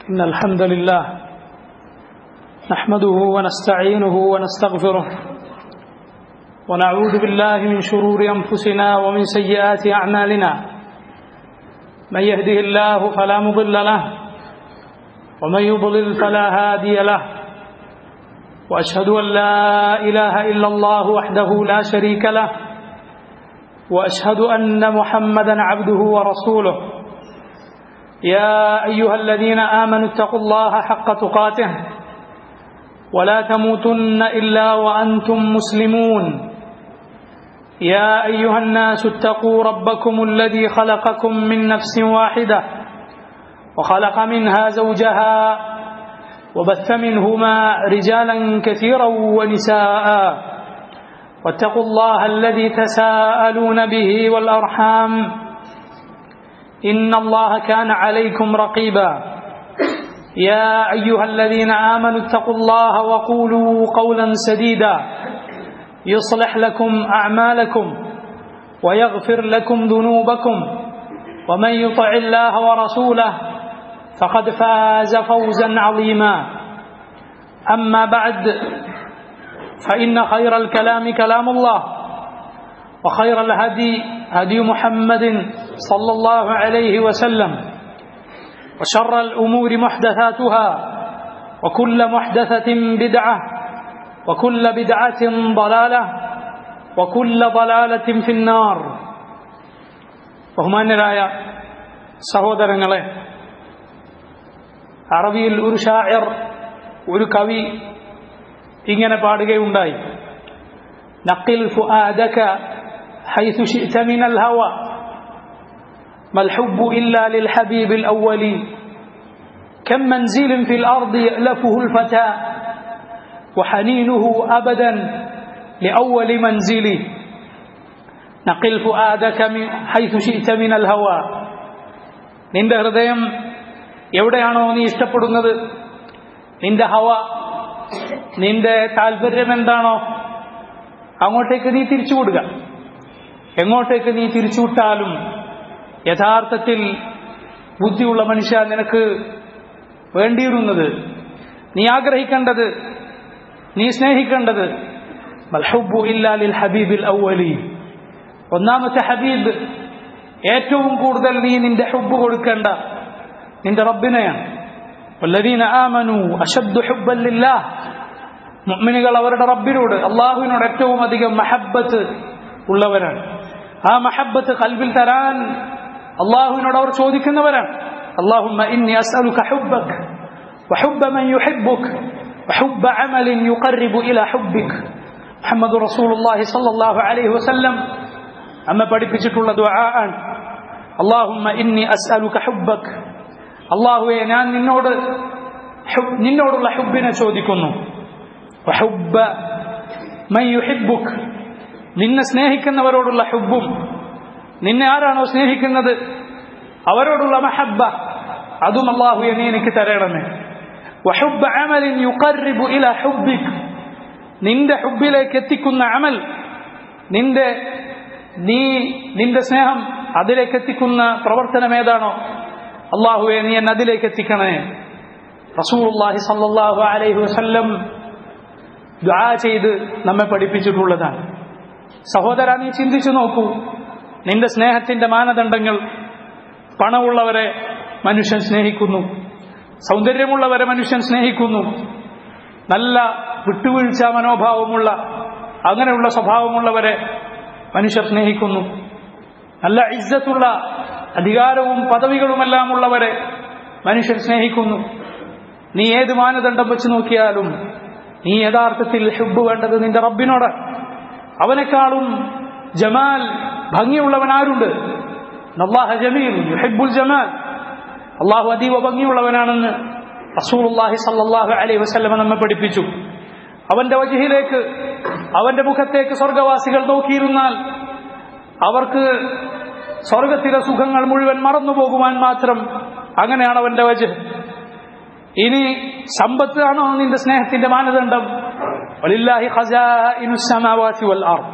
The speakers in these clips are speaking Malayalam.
إن الحمد لله نحمده ونستعينه ونستغفره ونعوذ بالله من شرور أنفسنا ومن سيئات أعمالنا من يهده الله فلا مضل له ومن يضلل فلا هادي له وأشهد أن لا إله إلا الله وحده لا شريك له وأشهد أن محمدا عبده ورسوله يا أيها الذين آمنوا اتقوا الله حق تقاته ولا تموتن إلا وأنتم مسلمون يا أيها الناس اتقوا ربكم الذي خلقكم من نفس واحدة وخلق منها زوجها وبث منهما رجالا كثيرا ونساء واتقوا الله الذي تساءلون به والأرحام إن الله كان عليكم رقيبا يا أيها الذين آمنوا اتقوا الله وقولوا قولا سديدا يصلح لكم أعمالكم ويغفر لكم ذنوبكم ومن يطع الله ورسوله فقد فاز فوزا عظيما أما بعد فإن خير الكلام كلام الله وخير الهدي هدي محمد صلى الله عليه وسلم وشر الأمور محدثاتها وكل محدثة بدعة وكل بدعة ضلالة وكل ضلالة في النار ബഹുമാന്യരായ സഹോദരങ്ങളെ അറബിയിൽ ഒരു ഷായർ ഒരു കവി ഇങ്ങനെ പാടുകയുണ്ടായി നക്കിൽ ഫുആദക حيث شئت من الهوى ما الحب إلا للحبيب الأول كم منزل في الأرض يألفه الفتى وحنينه أبدا لأول منزل نقل فؤادك من حيث شئت من الهوى നിന്റെ ഹൃദയം എവിടെയാണോ നീ ഇഷ്ടപ്പെടുന്നത് നിന്റെ ഹവ നിന്റെ താല്പര്യം എന്താണോ അങ്ങോട്ടേക്ക് നീ തിരിച്ചു കൊടുക്കുക എങ്ങോട്ടേക്ക് നീ തിരിച്ചുവിട്ടാലും യഥാർത്ഥത്തിൽ ബുദ്ധിയുള്ള മനുഷ്യ നിനക്ക് വേണ്ടിയിരുന്നത് നീ ആഗ്രഹിക്കേണ്ടത് നീ സ്നേഹിക്കേണ്ടത് ഇല്ലാലിൽ ഹബീബിൽ ഔവലി ഒന്നാമത്തെ ഹബീബ് ഏറ്റവും കൂടുതൽ നീ നിന്റെ ഹുബ് കൊടുക്കേണ്ട നിന്റെ റബ്ബിനെയാണ് والذين آمنوا أشد حبا لله മുഅ്മിനുകൾ അവരുടെ റബ്ബിനോട് അള്ളാഹുവിനോട് ഏറ്റവും അധികം മഹബത്ത് ഉള്ളവരാണ് ആ മഹബത്ത് കൽബിൽ തരാൻ അള്ളാഹുവിനോട് അവർ ചോദിക്കുന്നവരാണ് اللهم إني أسألك حبك وحب من يحبك وحب عمل يقرب إلى حبك محمد رسول الله صلى الله عليه وسلم أما പഠിപ്പിച്ചിട്ടുള്ള ദുആ ആണ് اللهم إني أسألك حبك അള്ളാഹുവെ ഞാൻ നിന്നോട് നിന്നോടുള്ള ഹുബിനെ ചോദിക്കുന്നു വഹുബ്ബ മൻ യുഹിബ്ബുക് നിന്നെ സ്നേഹിക്കുന്നവരോടുള്ള ഹുബും നിന്നെ ആരാണോ സ്നേഹിക്കുന്നത് അവരോടുള്ള മഹബ്ബ അതും അള്ളാഹു നീ എനിക്ക് തരണമേ വഹുബ്ബ അമലിൻ യുഖർരിബു ഇല ഹുബ്ബിക് നിന്റെ ഹുബിലേക്ക് എത്തിക്കുന്ന അമൽ നിന്റെ നീ നിന്റെ സ്നേഹം അതിലേക്ക് എത്തിക്കുന്ന പ്രവർത്തനം ഏതാണോ അള്ളാഹുവെ നീ എന്നെ അതിലേക്ക് എത്തിക്കണേ റസൂലുള്ളാഹി സല്ലല്ലാഹു അലൈഹി വസല്ലം ദുആ ചെയ്ത് നമ്മെ പഠിപ്പിച്ചിട്ടുള്ളതാണ് സഹോദര നീ ചിന്തിച്ചു നോക്കൂ നിന്റെ സ്നേഹത്തിന്റെ മാനദണ്ഡങ്ങൾ പണമുള്ളവരെ മനുഷ്യൻ സ്നേഹിക്കുന്നു സൗന്ദര്യമുള്ളവരെ മനുഷ്യൻ സ്നേഹിക്കുന്നു നല്ല വിട്ടുവീഴ്ച മനോഭാവമുള്ള അങ്ങനെയുള്ള സ്വഭാവമുള്ളവരെ മനുഷ്യർ സ്നേഹിക്കുന്നു നല്ല ഇജ്ജത്തുള്ള അധികാരവും പദവികളുമെല്ലാം ഉള്ളവരെ മനുഷ്യൻ സ്നേഹിക്കുന്നു നീ ഏത് മാനദണ്ഡം വെച്ച് നോക്കിയാലും നീ യഥാർത്ഥത്തിൽ ഹുബ് വേണ്ടത് നിന്റെ റബ്ബിനോട് അവനെക്കാളും ജമാൽ ഭംഗിയുള്ളവൻ ആരുണ്ട് ജമീൽ യുഹിബുൽ ജമാൽ അള്ളാഹു അതീവ ഭംഗിയുള്ളവനാണെന്ന് റസൂലുള്ളാഹി സല്ലല്ലാഹു അലൈഹി വസല്ലമ നമ്മെ പഠിപ്പിച്ചു അവന്റെ വജഹിലേക്ക് അവന്റെ മുഖത്തേക്ക് സ്വർഗവാസികൾ നോക്കിയിരുന്നാൽ അവർക്ക് സ്വർഗത്തിലെ സുഖങ്ങൾ മുഴുവൻ മറന്നു പോകുവാൻ മാത്രം അങ്ങനെയാണ് അവന്റെ വജ് ഇനി സമ്പത്ത് ആണോ നിന്റെ സ്നേഹത്തിന്റെ മാനദണ്ഡം വലില്ലാഹി ഖസാഇനു സമാവാതി വൽ അർദ്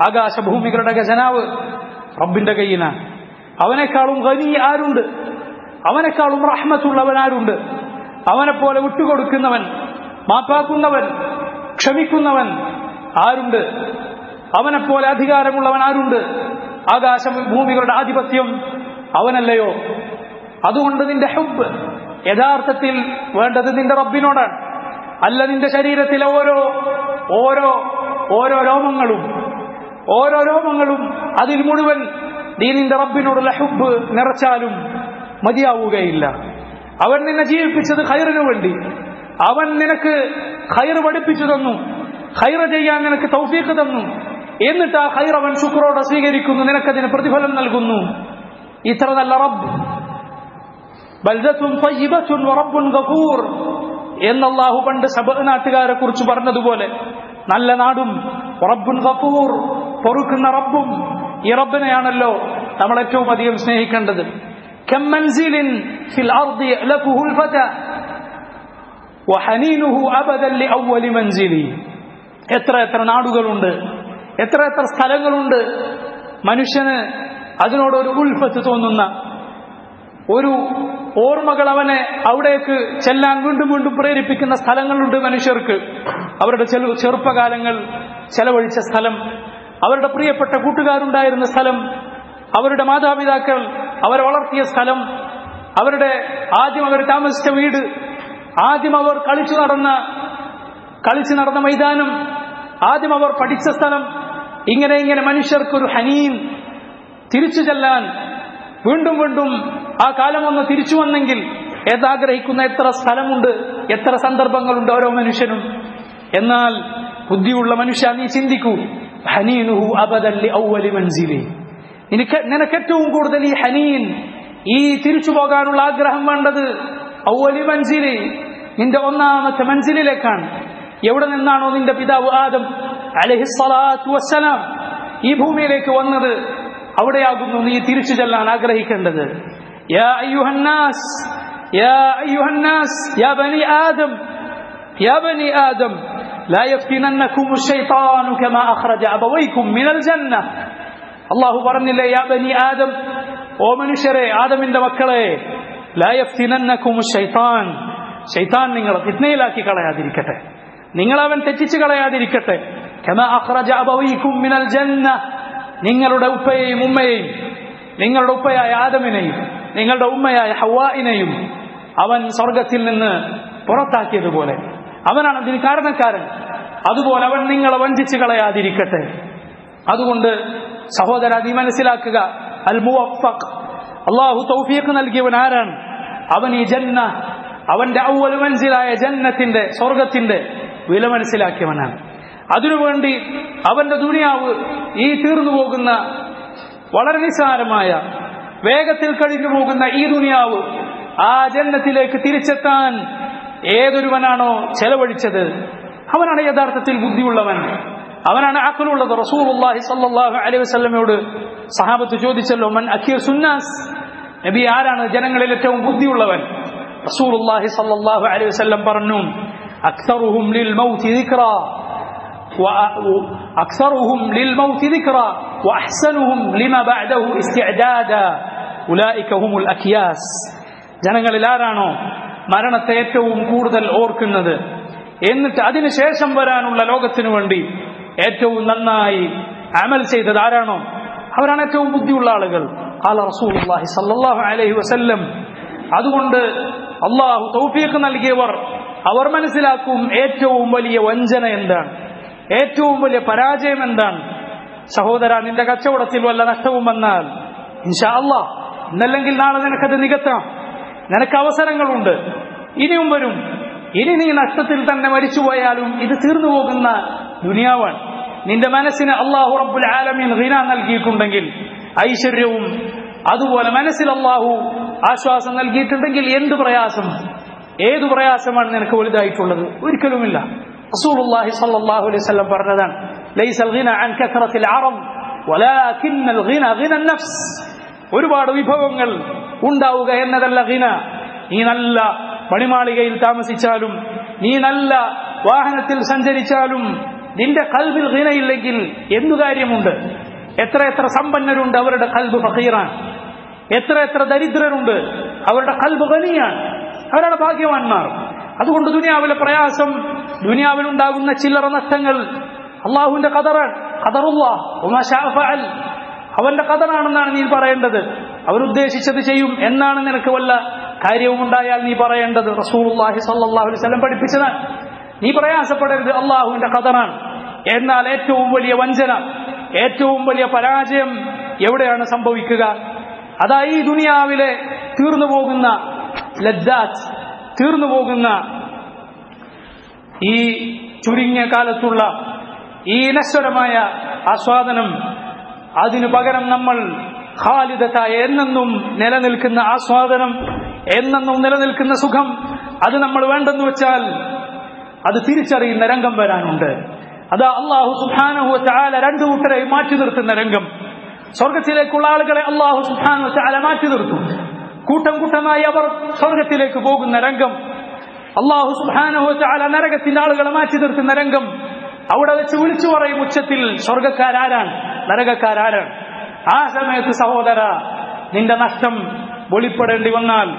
ആകാശഭൂമികളുടെ ഖജനാവ് റബ്ബിന്റെ കയ്യിലാണ് അവനേക്കാളും ഖനി ആരുണ്ട് അവനെക്കാളും റഹ്മത്തുള്ളവൻ ആരുണ്ട് അവനെപ്പോലെ വിട്ടുകൊടുക്കുന്നവൻ മാപ്പാക്കുന്നവൻ ക്ഷമിക്കുന്നവൻ ആരുണ്ട് അവനെപ്പോലെ അധികാരമുള്ളവൻ ആരുണ്ട് ആകാശ ഭൂമികളുടെ ആധിപത്യം അവനല്ലയോ അതുകൊണ്ട് നിന്റെ ഹുബ് യഥാർത്ഥത്തിൽ വേണ്ടത് നിന്റെ റബ്ബിനോടാണ് അല്ല നിന്റെ ശരീരത്തിലെ ഓരോ ഓരോ ഓരോ രോമങ്ങളും ഓരോ രോമങ്ങളും അതിൽ മുഴുവൻ നീ നിന്റെ റബ്ബിനോടുള്ള ഹുബ് നിറച്ചാലും മതിയാവുകയില്ല അവൻ നിന്നെ ജീവിപ്പിച്ചത് ഖൈറിനു വേണ്ടി അവൻ നിനക്ക് ഖൈർ പഠിപ്പിച്ചു തന്നു ഖൈറ ചെയ്യാൻ നിനക്ക് തൗഫീഖ് തന്നു എന്നിട്ട് ആ ഖൈർ അവൻ ശുക്രോടെ സ്വീകരിക്കുന്നു നിനക്കതിന് പ്രതിഫലം നൽകുന്നു ഇത്ര നല്ല റബ്ബ് ബൽദത്തും തയ്യിബത്തുൻ വറബ്ബുൻ ഗഫൂർ എന്നല്ലാഹു പണ്ട് സബ നാട്ടുകാരെ കുറിച്ച് പറഞ്ഞതുപോലെ നല്ല നാടും റബ്ബുൻ ഗഫൂർ പൊറുക്കുന്ന റബ്ബും ഈ റബ്ബിനെയാണല്ലോ നമ്മൾ ഏറ്റവും അധികം സ്നേഹിക്കേണ്ടത് كم منزل في الأرض يألفه الفتى وحنينه أبدا لأول منزلي എത്ര എത്ര നാടുകളുണ്ട് എത്ര എത്ര സ്ഥലങ്ങളുണ്ട് മനുഷ്യന് അതിനോടൊരു ഉൾഫത്ത് തോന്നുന്ന ഒരു ഓർമ്മകൾ അവനെ അവിടേക്ക് ചെല്ലാൻ വീണ്ടും വീണ്ടും പ്രേരിപ്പിക്കുന്ന സ്ഥലങ്ങളുണ്ട് മനുഷ്യർക്ക് അവരുടെ ചെറു ചെറുപ്പകാലങ്ങൾ ചെലവഴിച്ച സ്ഥലം അവരുടെ പ്രിയപ്പെട്ട കൂട്ടുകാരുണ്ടായിരുന്ന സ്ഥലം അവരുടെ മാതാപിതാക്കൾ അവരെ വളർത്തിയ സ്ഥലം അവരുടെ ആദ്യം അവർ താമസിച്ച വീട് ആദ്യം അവർ കളിച്ചു നടന്ന കളിച്ചു നടന്ന മൈതാനം ആദ്യം അവർ പഠിച്ച സ്ഥലം ഇങ്ങനെ ഇങ്ങനെ മനുഷ്യർക്കൊരു ഹനീൻ തിരിച്ചു ചെല്ലാൻ വീണ്ടും വീണ്ടും ആ കാലം ഒന്ന് തിരിച്ചു വന്നെങ്കിൽ ഏതാഗ്രഹിക്കുന്ന എത്ര സ്ഥലമുണ്ട് എത്ര സന്ദർഭങ്ങളുണ്ട് ഓരോ മനുഷ്യനും എന്നാൽ ബുദ്ധിയുള്ള മനുഷ്യ നീ ചിന്തിക്കൂ ഹനീനുഹു അബദല്ലി ഔവലി മൻസിലി നിനക്ക് നിനക്ക് ഏറ്റവും കൂടുതൽ ഈ ഹനീൻ ഈ തിരിച്ചു പോകാനുള്ള ആഗ്രഹം വേണ്ടത് ഔവലി മൻസിലി നിന്റെ ഒന്നാമത്തെ മൻസിലിലേക്കാണ് എവിടെ നിന്നാണോ നിന്റെ പിതാവ് ആദം അലഹിസ്വലാത്തു വസ്സലാം ഈ ഭൂമിയിലേക്ക് വന്നത് അവിടെയാകുന്നു നീ തിരിച്ചു ചെല്ലാൻ ആഗ്രഹിക്കേണ്ടത് يا أيها الناس يا أيها الناس يا بني آدم يا بني آدم لا يفتننكم الشيطان كما أخرج أبويكم من الجنة الله പറഞ്ഞില്ലേ يا بني آدم ഓ മനുഷ്യരെ ആദമിന്റെ മക്കളെ لا يفتننكم الشيطان ശൈത്താൻ നിങ്ങളെ ഫിത്നയിലാക്കി കളയാതിരിക്കട്ടെ നിങ്ങൾ അവൻ തെറ്റിച്ചു കളയാതിരിക്കട്ടെ كما أخرج أبويكم من الجنة നിങ്ങളുടെ ഉപ്പയെയും ഉമ്മയെയും നിങ്ങളുടെ ഉപ്പയായ ആദമിനെയും നിങ്ങളുടെ ഉമ്മയായ ഹവായിനെയും അവൻ സ്വർഗത്തിൽ നിന്ന് പുറത്താക്കിയതുപോലെ അവനാണ് അതിന് കാരണക്കാരൻ അതുപോലെ അവൻ നിങ്ങളെ വഞ്ചിച്ചു കളയാതിരിക്കട്ടെ അതുകൊണ്ട് സഹോദര നീ മനസ്സിലാക്കുക അൽ മുവഫഖ് അള്ളാഹു തൗഫീഖ് നൽകിയവൻ ആരാണ് അവൻ ഈ ജന്ന അവന്റെ ഔവൽ മനസ്സിലായ ജന്നത്തിന്റെ സ്വർഗത്തിന്റെ വില മനസ്സിലാക്കിയവനാണ് അതിനുവേണ്ടി അവന്റെ ദുനിയാവ് ഈ തീർന്നു പോകുന്ന വളരെ നിസ്സാരമായ വേഗത്തിൽ കഴിഞ്ഞു പോകുന്ന ഈ ദുനിയാവ് ആ ജന്നത്തിലേക്ക് തിരിച്ചെത്താൻ ഏതൊരുവനാണോ ചെലവഴിച്ചത് അവനാണ് യഥാർത്ഥത്തിൽ ബുദ്ധിയുള്ളവൻ അവനാണ് അക്കലുള്ളത് റസൂലുള്ളാഹി സല്ലല്ലാഹു അലൈഹി വസല്ലമയോട് സഹാബത്ത് ചോദിച്ചല്ലോ മൻ അഖിർ സുന്നാസ് നബി ആരാണ് ജനങ്ങളിൽ ഏറ്റവും ബുദ്ധിയുള്ളവൻ റസൂലുള്ളാഹി സല്ലല്ലാഹു അലൈഹി വസല്ലം പറഞ്ഞു അക്സറുഹും ലിൽ മൗതി ദിക്റാ أكثرهم للموت ذكرى وأحسنهم لما بعده استعدادا أولئك هم الأكياس ജനങ്ങളിൽ ആരാണോ മരണത്തെ ഏറ്റവും കൂടുതൽ ഓർക്കുന്നത് എന്നിട്ട് അതിനുശേഷം വരാനുള്ള ലോകത്തിനു വേണ്ടി ഏറ്റവും നന്നായി അമൽ ചെയ്തത് ആരാണോ അവരാണ് ഏറ്റവും ബുദ്ധിയുള്ള ആളുകൾ ആല റസൂലുള്ളാഹി സല്ലല്ലാഹു അലൈഹി വസല്ലം അതുകൊണ്ട് അള്ളാഹു തൗഫീഖ് നൽകിയവർ അവർ മനസ്സിലാക്കും ഏറ്റവും വലിയ വഞ്ചന എന്താണ് ഏറ്റവും വലിയ പരാജയം എന്താണ് സഹോദര നിന്റെ കച്ചവടത്തിൽ വല്ല നഷ്ടവും വന്നാൽ ഇൻഷാ അല്ലാ ഇന്നല്ലെങ്കിൽ നാളെ നിനക്കത് നികത്താം നിനക്ക് അവസരങ്ങളുണ്ട് ഇനിയും വരും ഇനി നീ നഷ്ടത്തിൽ തന്നെ മരിച്ചുപോയാലും ഇത് തീർന്നു പോകുന്ന ദുനിയാവാണ് നിന്റെ മനസ്സിന് അള്ളാഹു റബ്ബുൽ ആലമീൻ റീന നൽകിയിട്ടുണ്ടെങ്കിൽ ഐശ്വര്യവും അതുപോലെ മനസ്സിൽ അള്ളാഹു ആശ്വാസം നൽകിയിട്ടുണ്ടെങ്കിൽ എന്ത് പ്രയാസം ഏതു പ്രയാസമാണ് നിനക്ക് വലുതായിട്ടുള്ളത് ഒരിക്കലുമില്ല റസൂലുള്ളാഹി സ്വല്ലല്ലാഹു അലൈഹി വസല്ലം പറഞ്ഞതാണ് ലൈസൽ ഗിന അൻ കثرത്തിൽ അറബ് വലാകിന്നൽ ഗിന ഗിന നഫ്സ് ഒരുപാട് വിഭവങ്ങൾ ഉണ്ടാവുക എന്നതല്ല ഗിന നീ നല്ല പണിമാളികയിൽ താമസിച്ചാലും നീ നല്ല വാഹനത്തിൽ സഞ്ചരിച്ചാലും നിന്റെ കൽബിൽ ഗിനയില്ലെങ്കിൽ എന്തു കാര്യമുണ്ട് എത്ര എത്ര സമ്പന്നരുണ്ട് അവരുടെ കൽബ് ഫക്കീറാണ് എത്ര എത്ര ദരിദ്രരുണ്ട് അവരുടെ കൽബ് ഖനിയാണ് അവരാണ് ഭാഗ്യവാന്മാർ അതുകൊണ്ട് ദുനിയാവിലെ പ്രയാസം ദുനിയാവിലുണ്ടാകുന്ന ചില്ലറ നഷ്ടങ്ങൾ അള്ളാഹുവിന്റെ കതറാണ് കതറുള്ള അവന്റെ കതറാണെന്നാണ് നീ പറയേണ്ടത് അവരുദ്ദേശിച്ചത് ചെയ്യും എന്നാണ് നിനക്ക് വല്ല കാര്യവും ഉണ്ടായാൽ നീ പറയേണ്ടത് റസൂലുള്ളാഹി സല്ലല്ലാഹു അലൈഹി വസല്ലം പഠിപ്പിച്ചതാണ് നീ പ്രയാസപ്പെടരുത് അള്ളാഹുവിന്റെ കതറാണ് എന്നാൽ ഏറ്റവും വലിയ വഞ്ചന ഏറ്റവും വലിയ പരാജയം എവിടെയാണ് സംഭവിക്കുക അതാ ഈ ദുനിയാവിലെ തീർന്നു പോകുന്ന ലജ്ജാത്ത് തീർന്നു പോകുന്ന ഈ ചുരുങ്ങിയ കാലത്തുള്ള ഈ നശ്വരമായ ആസ്വാദനം അതിനു പകരം നമ്മൾ ഖാലിദത്തായ എന്നെന്നും നിലനിൽക്കുന്ന ആസ്വാദനം എന്നെന്നും നിലനിൽക്കുന്ന സുഖം അത് നമ്മൾ വേണ്ടെന്ന് വെച്ചാൽ അത് തിരിച്ചറിയുന്ന രംഗം വരാനുണ്ട് അത് അള്ളാഹു സുഹാനഹു ചാല രണ്ടു കൂട്ടരെ മാറ്റി നിർത്തുന്ന രംഗം സ്വർഗത്തിലേക്കുള്ള ആളുകളെ അള്ളാഹു സുഹാനു ചാല മാറ്റി നിർത്തും കൂട്ടം കൂട്ടമായി അവർ സ്വർഗത്തിലേക്ക് പോകുന്ന രംഗം അള്ളാഹു സുഹാനഹു ചാല നരകത്തിന്റെ ആളുകളെ മാറ്റി നിർത്തുന്ന രംഗം അവിടെ വെച്ച് വിളിച്ചു പറയും ഉച്ചത്തിൽ സ്വർഗക്കാരാരാണ് നരകക്കാരാരാണ് ആ സമയത്ത് സഹോദര നിന്റെ നഷ്ടം വെളിപ്പെടേണ്ടി വന്നാൽ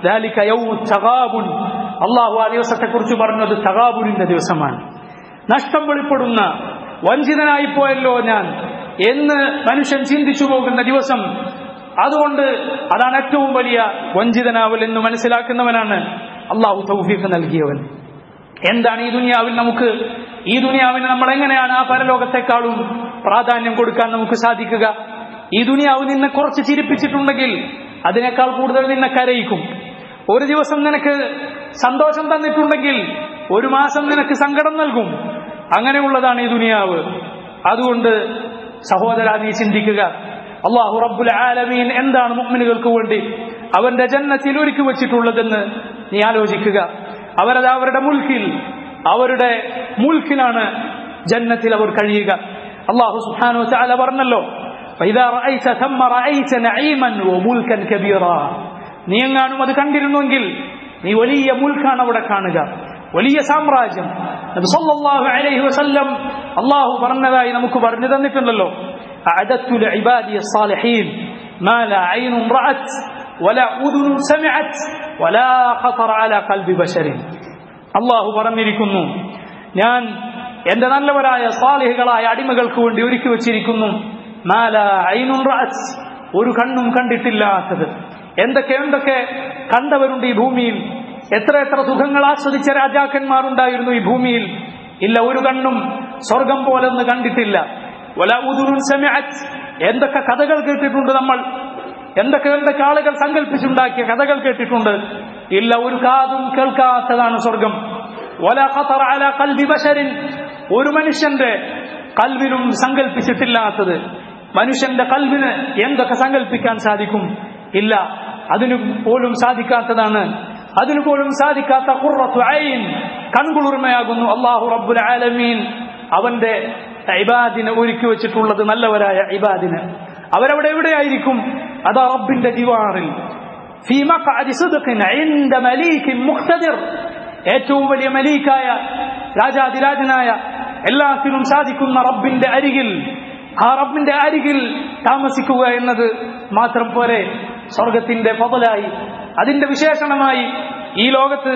അള്ളാഹു ആ ദിവസത്തെ കുറിച്ച് പറഞ്ഞത് തകാബുലിന്റെ ദിവസമാണ് നഷ്ടം വെളിപ്പെടുന്ന വഞ്ചിതനായി പോയല്ലോ ഞാൻ എന്ന് മനുഷ്യൻ ചിന്തിച്ചു പോകുന്ന ദിവസം അതുകൊണ്ട് അതാണ് ഏറ്റവും വലിയ വഞ്ചിതനാവൽ എന്ന് മനസ്സിലാക്കുന്നവനാണ് അള്ളാഹു തൗഫീഖ് നൽകിയവൻ എന്താണ് ഈ ദുനിയാവിൽ നമുക്ക് ഈ ദുനിയാവിന് നമ്മൾ എങ്ങനെയാണ് ആ പരലോകത്തെക്കാളും പ്രാധാന്യം കൊടുക്കാൻ നമുക്ക് സാധിക്കുക ഈ ദുനിയാവ് നിന്നെ കുറച്ച് ചിരിപ്പിച്ചിട്ടുണ്ടെങ്കിൽ അതിനേക്കാൾ കൂടുതൽ നിന്നെ കരയിക്കും ഒരു ദിവസം നിനക്ക് സന്തോഷം തന്നിട്ടുണ്ടെങ്കിൽ ഒരു മാസം നിനക്ക് സങ്കടം നൽകും അങ്ങനെയുള്ളതാണ് ഈ ദുനിയാവ് അതുകൊണ്ട് സഹോദര നീ ചിന്തിക്കുക അള്ളാഹു റബ്ബുൽ ആലമീൻ എന്താണ് മുഅ്മിനുകൾക്ക് വേണ്ടി അവന്റെ ജന്നത്തിൽ ഒരുക്കി വെച്ചിട്ടുള്ളതെന്ന് നീ ആലോചിക്കുക അവരത് അവരുടെ മുൽക്കിൽ അവരുടെ മുൽക്കിലാണ് ജന്നത്തിൽ അവർ കഴിയുക അള്ളാഹു സുബ്ഹാനഹു വതആല പറഞ്ഞല്ലോ فإذا رأيت ثم رأيت نعيما وملكا كبيرا നീ എങ്ങാനും അത് കണ്ടിരുന്നുവെങ്കിൽ നീ വലിയ മുൽക്കാണ് അവിടെ കാണുക വലിയ സാമ്രാജ്യം നബി സല്ലല്ലാഹു അലൈഹി വസല്ലം അല്ലാഹു പറഞ്ഞതായി നമുക്ക് പറഞ്ഞു തന്നിട്ടുണ്ടല്ലോ അഅദത്തു ലിഇബാദി الصالحين ما لا عين رأت ولا أذن سمعت ولا خطر على قلب بشر അല്ലാഹു പറഞ്ഞിരിക്കുന്നു ഞാൻ എന്റെ നല്ലവരായ സാലിഹുകളായ അടിമകൾക്ക് വേണ്ടി ഒരുക്കി വച്ചിരിക്കുന്നു മാല ഐനുൻ റഅത്ത് ഒരു കണ്ണും കണ്ടിട്ടില്ലാത്തത് എന്തൊക്കെ എന്തൊക്കെ കണ്ടവരുണ്ട് ഈ ഭൂമിയിൽ എത്ര എത്ര സുഖങ്ങൾ ആസ്വദിച്ച രാജാക്കന്മാരുണ്ടായിരുന്നു ഈ ഭൂമിയിൽ ഇല്ല ഒരു കണ്ണും സ്വർഗം പോലൊന്ന് കണ്ടിട്ടില്ല വല ഉദുരുൻ സമയത്ത് എന്തൊക്കെ കഥകൾ കേട്ടിട്ടുണ്ട് നമ്മൾ എന്തൊക്കെ എന്തൊക്കെ ആളുകൾ സങ്കല്പിച്ചുണ്ടാക്കിയ കഥകൾ കേട്ടിട്ടുണ്ട് ഇല്ല ഒരു കാതും കേൾക്കാത്തതാണ് സ്വർഗം വല ഖതർ അല ഖൽബി ബശരിൻ ഒരു മനുഷ്യന്റെ കൽവിലും സങ്കല്പിച്ചിട്ടില്ലാത്തത് മനുഷ്യന്റെ കൽവിന് എന്തൊക്കെ സങ്കല്പിക്കാൻ സാധിക്കും ഇല്ല അതിനു പോലും സാധിക്കാത്തതാണ് അതിനു പോലും സാധിക്കാത്ത ഖുർറത്തു ഐൻ കൺകുളിർമയാകുന്നു അള്ളാഹു റബ്ബുൽ ആലമീൻ അവന്റെ ഇബാദിനെ ഒരുക്കി വെച്ചിട്ടുള്ളത് നല്ലവരായ ഇബാദിന് അവരവിടെ എവിടെയായിരിക്കും അതാ റബ്ബിന്റെ ദിവാറിൽ في مقعد صدق عند مليك مقتدر ഏറ്റവും വലിയ മലീക്കായ രാജാതിരാജനായ എല്ലാത്തിനും സാധിക്കുന്ന റബ്ബിന്റെ അരികിൽ ആ റബ്ബിന്റെ അരികിൽ താമസിക്കുക എന്നത് മാത്രം പോരെ സ്വർഗത്തിന്റെ പതലായി അതിന്റെ വിശേഷണമായി ഈ ലോകത്ത്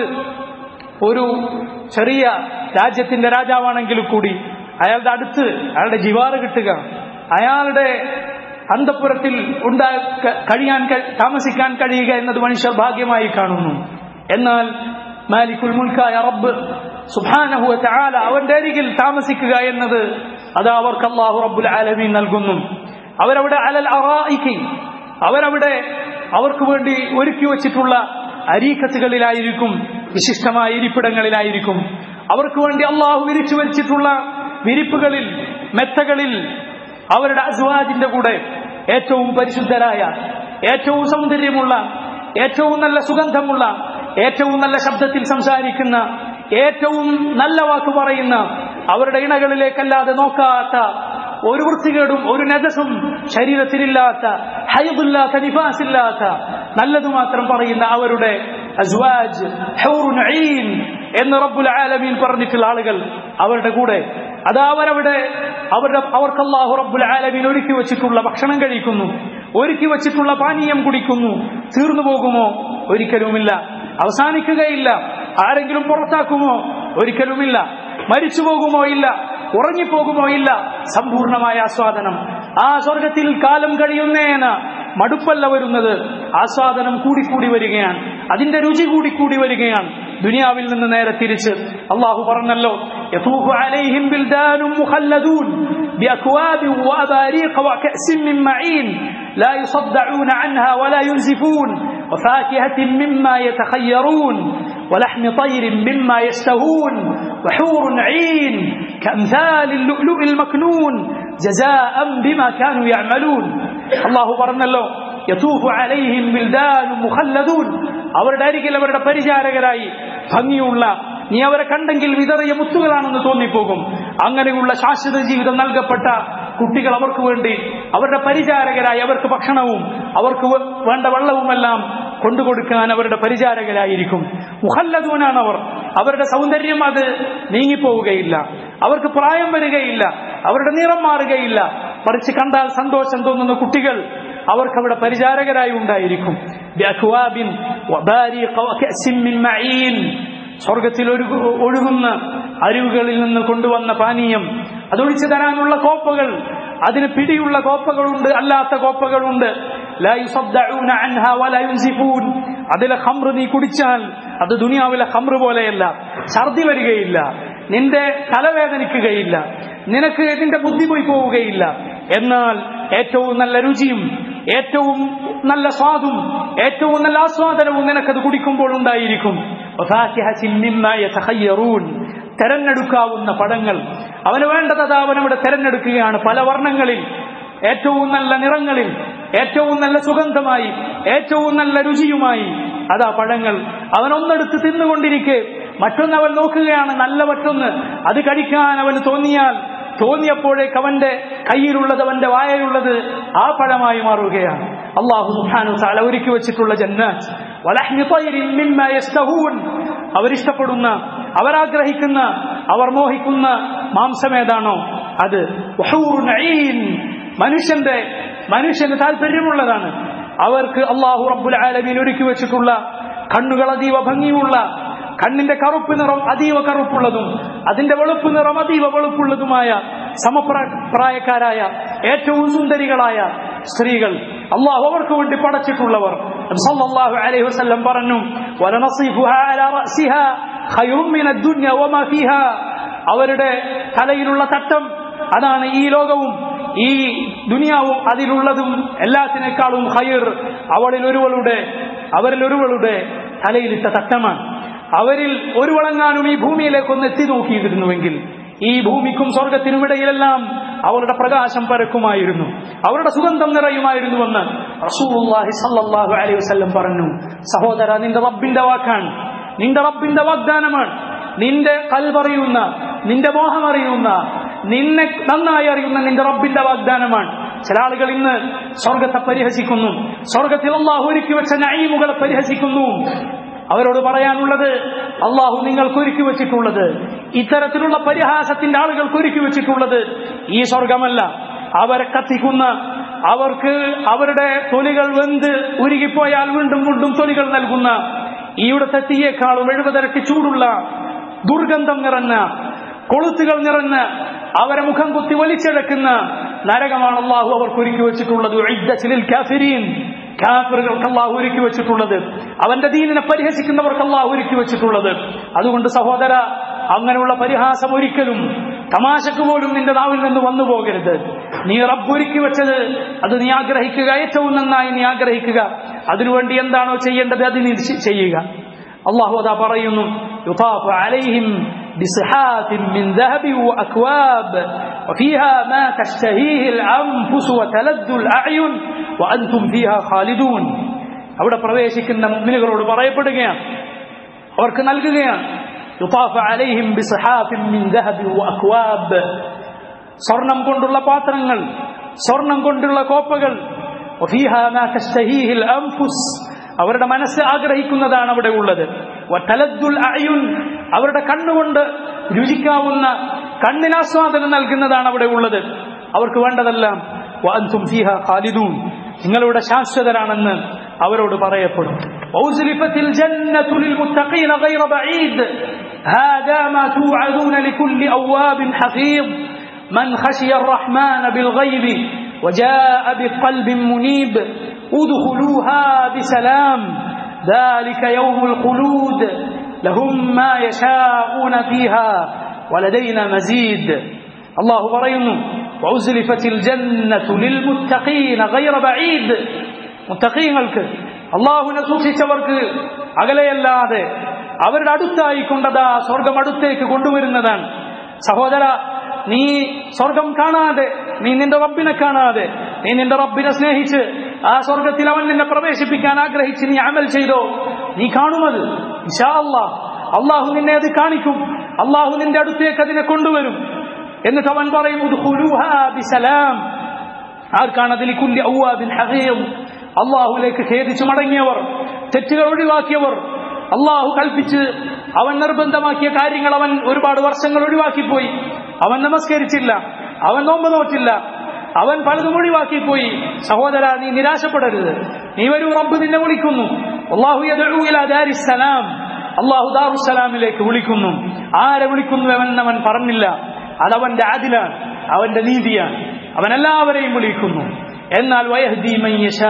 ഒരു ചെറിയ രാജ്യത്തിന്റെ രാജാവാണെങ്കിൽ കൂടി അയാളുടെ അടുത്ത് അയാളുടെ ജിവാറ് കിട്ടുക അയാളുടെ അന്തപുരത്തിൽ ഉണ്ടാ കഴിയാൻ താമസിക്കാൻ കഴിയുക എന്നത് മനുഷ്യർ ഭാഗ്യമായി കാണുന്നു എന്നാൽ മാലിക്കുൽ മുൽക്കായ റബ്ബ് സുബ്ഹാനഹു തആല അവന്റെ അരികിൽ താമസിക്കുക എന്നത് അത് അവർക്ക് അല്ലാഹു റബ്ബുൽ ആലമീൻ നൽകുന്നു അവരവിടെ അലൽ അറായിക്ക് അവരവിടെ അവർക്ക് വേണ്ടി ഒരുക്കി വച്ചിട്ടുള്ള അരീക്കത്തുകളിലായിരിക്കും വിശിഷ്ടമായ ഇരിപ്പിടങ്ങളിലായിരിക്കും അവർക്ക് വേണ്ടി അള്ളാഹു വിരിച്ചു വച്ചിട്ടുള്ള വിരിപ്പുകളിൽ മെത്തകളിൽ അവരുടെ അസ്വാജിന്റെ കൂടെ ഏറ്റവും പരിശുദ്ധരായ ഏറ്റവും സൗന്ദര്യമുള്ള ഏറ്റവും നല്ല സുഗന്ധമുള്ള ഏറ്റവും നല്ല ശബ്ദത്തിൽ സംസാരിക്കുന്ന ഏറ്റവും നല്ല വാക്ക് പറയുന്ന അവരുടെ ഇണകളിലേക്കല്ലാതെ നോക്കാത്ത ഒരു വൃത്തികേടും ഒരു നജസും ശരീരത്തിലില്ലാത്ത ഹൈദില്ലാത്ത നിഫാസില്ലാത്ത നല്ലതു മാത്രം പറയുന്ന അവരുടെ അസ്വാജ് ഹൗറുൻ ഐൻ എന്ന് റബ്ബുൽ ആലമീൻ പറഞ്ഞിട്ടുള്ള ആളുകൾ അവരുടെ കൂടെ അത് അവരവിടെ അവരുടെ അവർക്ക് അല്ലാഹു റബ്ബുൽ ആലമീൻ ഒരുക്കി വെച്ചിട്ടുള്ള ഭക്ഷണം കഴിക്കുന്നു ഒരുക്കി വെച്ചിട്ടുള്ള പാനീയം കുടിക്കുന്നു തീർന്നു പോകുമോ ഒരിക്കലുമില്ല അവസാനിക്കുകയില്ല ആരെങ്കിലും പുറത്താക്കുമോ ഒരിക്കലുമില്ല മരിച്ചു പോകുമോ ഇല്ല ഉറങ്ങിപ്പോകുമോ ഇല്ല സമ്പൂർണമായ ആസ്വാദനം ആ സ്വർഗത്തിൽ കാലം കഴിയുന്നേന മടുപ്പല്ല വരുന്നത് ആസ്വാദനം കൂടിക്കൂടി വരികയാണ് അതിന്റെ രുചി കൂടിക്കൂടി വരികയാണ് ദുനിയാവിൽ നിന്ന് നേരെ തിരിച്ച് അള്ളാഹു പറഞ്ഞല്ലോ يطوف عليهم بلدان مخلدون بأكواب وأباريق وكأس من معين لا يصدعون عنها ولا ينزفون وفاكهة مما يتخيرون ولحم طير مما يشتهون وحور عين كأمثال اللؤلؤ المكنون جزاء بما كانوا يعملون الله برنا يطوف عليهم بلدان مخلدون അവരുടെ അരികിൽ അവരുടെ പരിചാരകരായി ഭംഗിയുള്ള നീ അവരെ കണ്ടെങ്കിൽ വിതറിയ മുത്തുകളാണെന്ന് തോന്നിപ്പോകും അങ്ങനെയുള്ള ശാശ്വത ജീവിതം നൽകപ്പെട്ട കുട്ടികൾ അവർക്ക് വേണ്ടി അവരുടെ പരിചാരകരായി അവർക്ക് ഭക്ഷണവും അവർക്ക് വേണ്ട വെള്ളവുമെല്ലാം കൊണ്ടുകൊടുക്കാൻ അവരുടെ പരിചാരകരായിരിക്കും മുഹല്ലദൂനാണ് അവർ അവരുടെ സൗന്ദര്യം അത് നീങ്ങിപ്പോവുകയില്ല അവർക്ക് പ്രായം വരികയില്ല അവരുടെ നിറം മാറുകയില്ല മറിച്ച് കണ്ടാൽ സന്തോഷം തോന്നുന്ന കുട്ടികൾ അവർക്ക് അവിടെ പരിചാരകരായി ഉണ്ടായിരിക്കും സ്വർഗത്തിൽ ഒരു ഒഴുകുന്ന അരുവുകളിൽ നിന്ന് കൊണ്ടുവന്ന പാനീയം അതൊഴിച്ചു തരാനുള്ള കോപ്പകൾ അതിന് പിടിയുള്ള കോപ്പകളുണ്ട് അല്ലാത്ത കോപ്പകളുണ്ട് അതിലെ ഹമ്ര നീ കുടിച്ചാൽ അത് ദുനിയാവിലെ ഹമ്ര പോലെയല്ല ഛർദി വരികയില്ല നിന്റെ തലവേദനിക്കുകയില്ല നിനക്ക് നിന്റെ ബുദ്ധി പോയി പോവുകയില്ല എന്നാൽ ഏറ്റവും നല്ല രുചിയും ഏറ്റവും നല്ല സ്വാദും ഏറ്റവും നല്ല ആസ്വാദനവും നിനക്കത് കുടിക്കുമ്പോൾ ഉണ്ടായിരിക്കും തെരഞ്ഞെടുക്കാവുന്ന പഴങ്ങൾ അവന് വേണ്ടത് അതാ അവനവിടെ തെരഞ്ഞെടുക്കുകയാണ് പല വർണ്ണങ്ങളിൽ ഏറ്റവും നല്ല നിറങ്ങളിൽ ഏറ്റവും നല്ല സുഗന്ധമായി ഏറ്റവും നല്ല രുചിയുമായി അതാ പഴങ്ങൾ അവൻ ഒന്നെടുത്ത് തിന്നുകൊണ്ടിരിക്കെ മറ്റൊന്നവൻ നോക്കുകയാണ് നല്ല മറ്റൊന്ന് അത് കഴിക്കാൻ അവന് തോന്നിയാൽ തോന്നിയപ്പോഴേക്ക് അവന്റെ കയ്യിലുള്ളത് അവന്റെ വായയിലുള്ളത് ആ പഴമായി മാറുകയാണ് അള്ളാഹു സുഹാനു സാല ഒരുക്കി വെച്ചിട്ടുള്ള ജന്നാത്ത് അവരിഷ്ടപ്പെടുന്ന അവരാഗ്രഹിക്കുന്ന അവർ മോഹിക്കുന്ന മാംസമേതാണോ അത് മനുഷ്യന്റെ മനുഷ്യന് താല്പര്യമുള്ളതാണ് അവർക്ക് അള്ളാഹു റബ്ബുൽ ആലമീൻ ഒരുക്കി വെച്ചിട്ടുള്ള കണ്ണുകൾ അതീവ ഭംഗിയുള്ള കണ്ണിന്റെ കറുപ്പ് നിറം അതീവ കറുപ്പുള്ളതും അതിന്റെ വെളുപ്പ് നിറം അതീവ വെളുപ്പുള്ളതുമായ സമപ്രായക്കാരായ ഏറ്റവും സുന്ദരികളായ സ്ത്രീകൾ അള്ളാഹു അവർക്ക് വേണ്ടി പടച്ചിട്ടുള്ളവർ സല്ലല്ലാഹു അലൈഹി വസല്ലം പറഞ്ഞു വലനസിഫുഹാ അലാ റഅസിഹാ ഖൈറും മിന ദുനിയ വമാ ഫീഹാ അവരുടെ തലയിലുള്ള തട്ടം അതാണ് ഈ ലോകവും ഈ ദുനിയാവും അതിലുള്ളതും എല്ലാത്തിനേക്കാളും ഹൈർ അവളിൽ ഒരുവളുടെ അവരിൽ ഒരുവളുടെ തലയിലിട്ട തട്ടമാണ് അവരിൽ ഒരു വളങ്ങാനും ഈ ഭൂമിയിലേക്ക് ഒന്ന് എത്തി നോക്കിയിരുന്നുവെങ്കിൽ ഈ ഭൂമിക്കും സ്വർഗത്തിനും ഇടയിലെല്ലാം അവരുടെ പ്രകാശം പരക്കുമായിരുന്നു അവരുടെ സുഗന്ധം നിറയുമായിരുന്നുവെന്ന് റസൂലുള്ളാഹി സല്ലല്ലാഹു അലൈഹി വസല്ലം പറഞ്ഞു സഹോദര നിന്റെ റബ്ബിന്റെ വാക്കാണ് നിന്റെ റബ്ബിന്റെ വാഗ്ദാനമാണ് നിന്റെ കൽവറിയുന്ന നിന്റെ മോഹമറിയുന്ന നിന്നെ നന്നായി അറിയുന്ന നിന്റെ റബ്ബിന്റെ വാഗ്ദാനമാണ് ചില ആളുകൾ ഇന്ന് സ്വർഗത്തെ പരിഹസിക്കുന്നു സ്വർഗത്തിൽ അള്ളാഹു ഒരുക്കി വെച്ച നൈമുകളെ പരിഹസിക്കുന്നു അവരോട് പറയാനുള്ളത് അള്ളാഹു നിങ്ങൾക്ക് ഒരുക്കി വെച്ചിട്ടുള്ളത് ഇത്തരത്തിലുള്ള പരിഹാസത്തിന്റെ ആളുകൾക്ക് ഒരുക്കി വെച്ചിട്ടുള്ളത് ഈ സ്വർഗമല്ല അവരെ കത്തിക്കുന്ന അവർക്ക് അവരുടെ തൊലികൾ വെന്ത് ഉരുകിപ്പോയാൽ വീണ്ടും വീണ്ടും തൊലികൾ നൽകുന്ന ഈയിടത്തെ തീയേക്കാളും എഴുപതരട്ടി ചൂടുള്ള ദുർഗന്ധം നിറഞ്ഞ കൊളുത്തുകൾ നിറഞ്ഞ അവരെ മുഖം കുത്തി വലിച്ചെടുക്കുന്ന നരകമാണ് അള്ളാഹു അവർക്ക് ഒരുക്കി വെച്ചിട്ടുള്ളത് കാഫിറുകൾക്ക് അള്ളാഹു ഒരുക്കി വെച്ചിട്ടുള്ളത് അവന്റെ ദീനിനെ പരിഹസിക്കുന്നവർക്ക് അള്ളാഹു ഒരുക്കി വെച്ചിട്ടുള്ളത് അതുകൊണ്ട് സഹോദര അങ്ങനെയുള്ള പരിഹാസം ഒരിക്കലും തമാശക്ക് പോലും നിന്റെ നാവിൽ നിന്ന് വന്നു പോകരുത് നീ റബ്ബൊരുക്കി വെച്ചത് അത് നീ ആഗ്രഹിക്കുക ഏറ്റവും നന്നായി നീ ആഗ്രഹിക്കുക അതിനുവേണ്ടി എന്താണോ ചെയ്യേണ്ടത് അത് നീ ചെയ്യുക അള്ളാഹു അതാ പറയുന്നു യുതാഫു അലൈഹിം بصحات من ذهب وأكواب وفيها ما تشتهيه الأنفس وتلذ الأعين وأنتم فيها خالدون അവിടെ പ്രവേശിക്കുന്ന മുഅ്മിനുകളോട് പറയപ്പെടുകയാണ് അവർക്ക് നൽകുകയാണ് യുതാഫ അലൈഹിം ബിസ്ഹാഫിൻ മിൻ ദഹബി വഅക്വാബ് സ്വർണം കൊണ്ടുള്ള പാത്രങ്ങൾ സ്വർണം കൊണ്ടുള്ള കോപ്പകൾ വഫീഹാ മാ തസ്തഹീഹിൽ അൻഫുസ് അവരുടെ മനസ്സ് ആഗ്രഹിക്കുന്നതാണ് അവിടെ ഉള്ളത് വതലദ്ദുൽ അയുൻ അവരുടെ കണ്ണുകൊണ്ട് രുചിക്കാവുന്ന കണ്ണിനാസ്വാദനം നൽകുന്നതാണ് അവിടെ ഉള്ളത് അവർക്ക് വേണ്ടതെല്ലാം വഅൻതും ഫീഹാ ഖാലിദൂൻ നിങ്ങളിവിടെ ശാശ്വതരാണെന്ന് അവരോട് പറയപ്പെടും وأزلفت الجنة للمتقين غير بعيد هذا ما توعدون لكل أواب حفيظ من خشي الرحمن بالغيب وجاء بقلب منيب ادخلوها بسلام ذلك يوم الخلود لهم ما يشاءون فيها ولدينا مزيد الله പറയുന്നു وأزلفت الجنة للمتقين غير بعيد മുത്തഖീങ്ങൾക്ക് അള്ളാഹുവിനെ സൂക്ഷിച്ചവർക്ക് അകലെയല്ലാതെ അവരുടെ അടുത്തായി കൊണ്ടതാ സ്വർഗം അടുത്തേക്ക് കൊണ്ടുവരുന്നതാണ് സഹോദര നീ സ്വർഗം കാണാതെ നീ നിന്റെ റബ്ബിനെ കാണാതെ നീ നിന്റെ റബ്ബിനെ സ്നേഹിച്ച് ആ സ്വർഗത്തിൽ അവൻ നിന്നെ പ്രവേശിപ്പിക്കാൻ ആഗ്രഹിച്ച് നീ അമൽ ചെയ്തോ നീ കാണുമത് ഇഷാ അള്ളാഹ് അള്ളാഹു നിന്നെ അത് കാണിക്കും അള്ളാഹു നിന്റെ അടുത്തേക്ക് അതിനെ കൊണ്ടുവരും എന്നിട്ട് അവൻ പറയും ഉദ്ഖുലൂഹാ ബിസലാം ആർക്കാണ് അതിൽ കുല്ലി ഔവാബിൻ ഹഖീം അള്ളാഹുലേക്ക് ഖേദിച്ചു മടങ്ങിയവർ തെറ്റുകൾ ഒഴിവാക്കിയവർ അള്ളാഹു കൽപ്പിച്ച് അവൻ നിർബന്ധമാക്കിയ കാര്യങ്ങൾ അവൻ ഒരുപാട് വർഷങ്ങൾ ഒഴിവാക്കിപ്പോയി അവൻ നമസ്കരിച്ചില്ല അവൻ നോമ്പ് നോറ്റില്ല അവൻ പലതും ഒഴിവാക്കിപ്പോയി സഹോദര നീ നിരാശപ്പെടരുത് നീ വരൂ റബ്ബ് നിന്നെ വിളിക്കുന്നു അള്ളാഹു യദ്ഉ ഇലാ ദാരിസ്സലാം അള്ളാഹു ദാറുസലാമിലേക്ക് വിളിക്കുന്നു ആരെ വിളിക്കുന്നു അവൻ പറഞ്ഞില്ല അതവന്റെ ആദിലാണ് അവന്റെ നീതിയാണ് അവൻ എല്ലാവരെയും വിളിക്കുന്നു എന്നാൽ വയഹ്ദി മയ്യശാ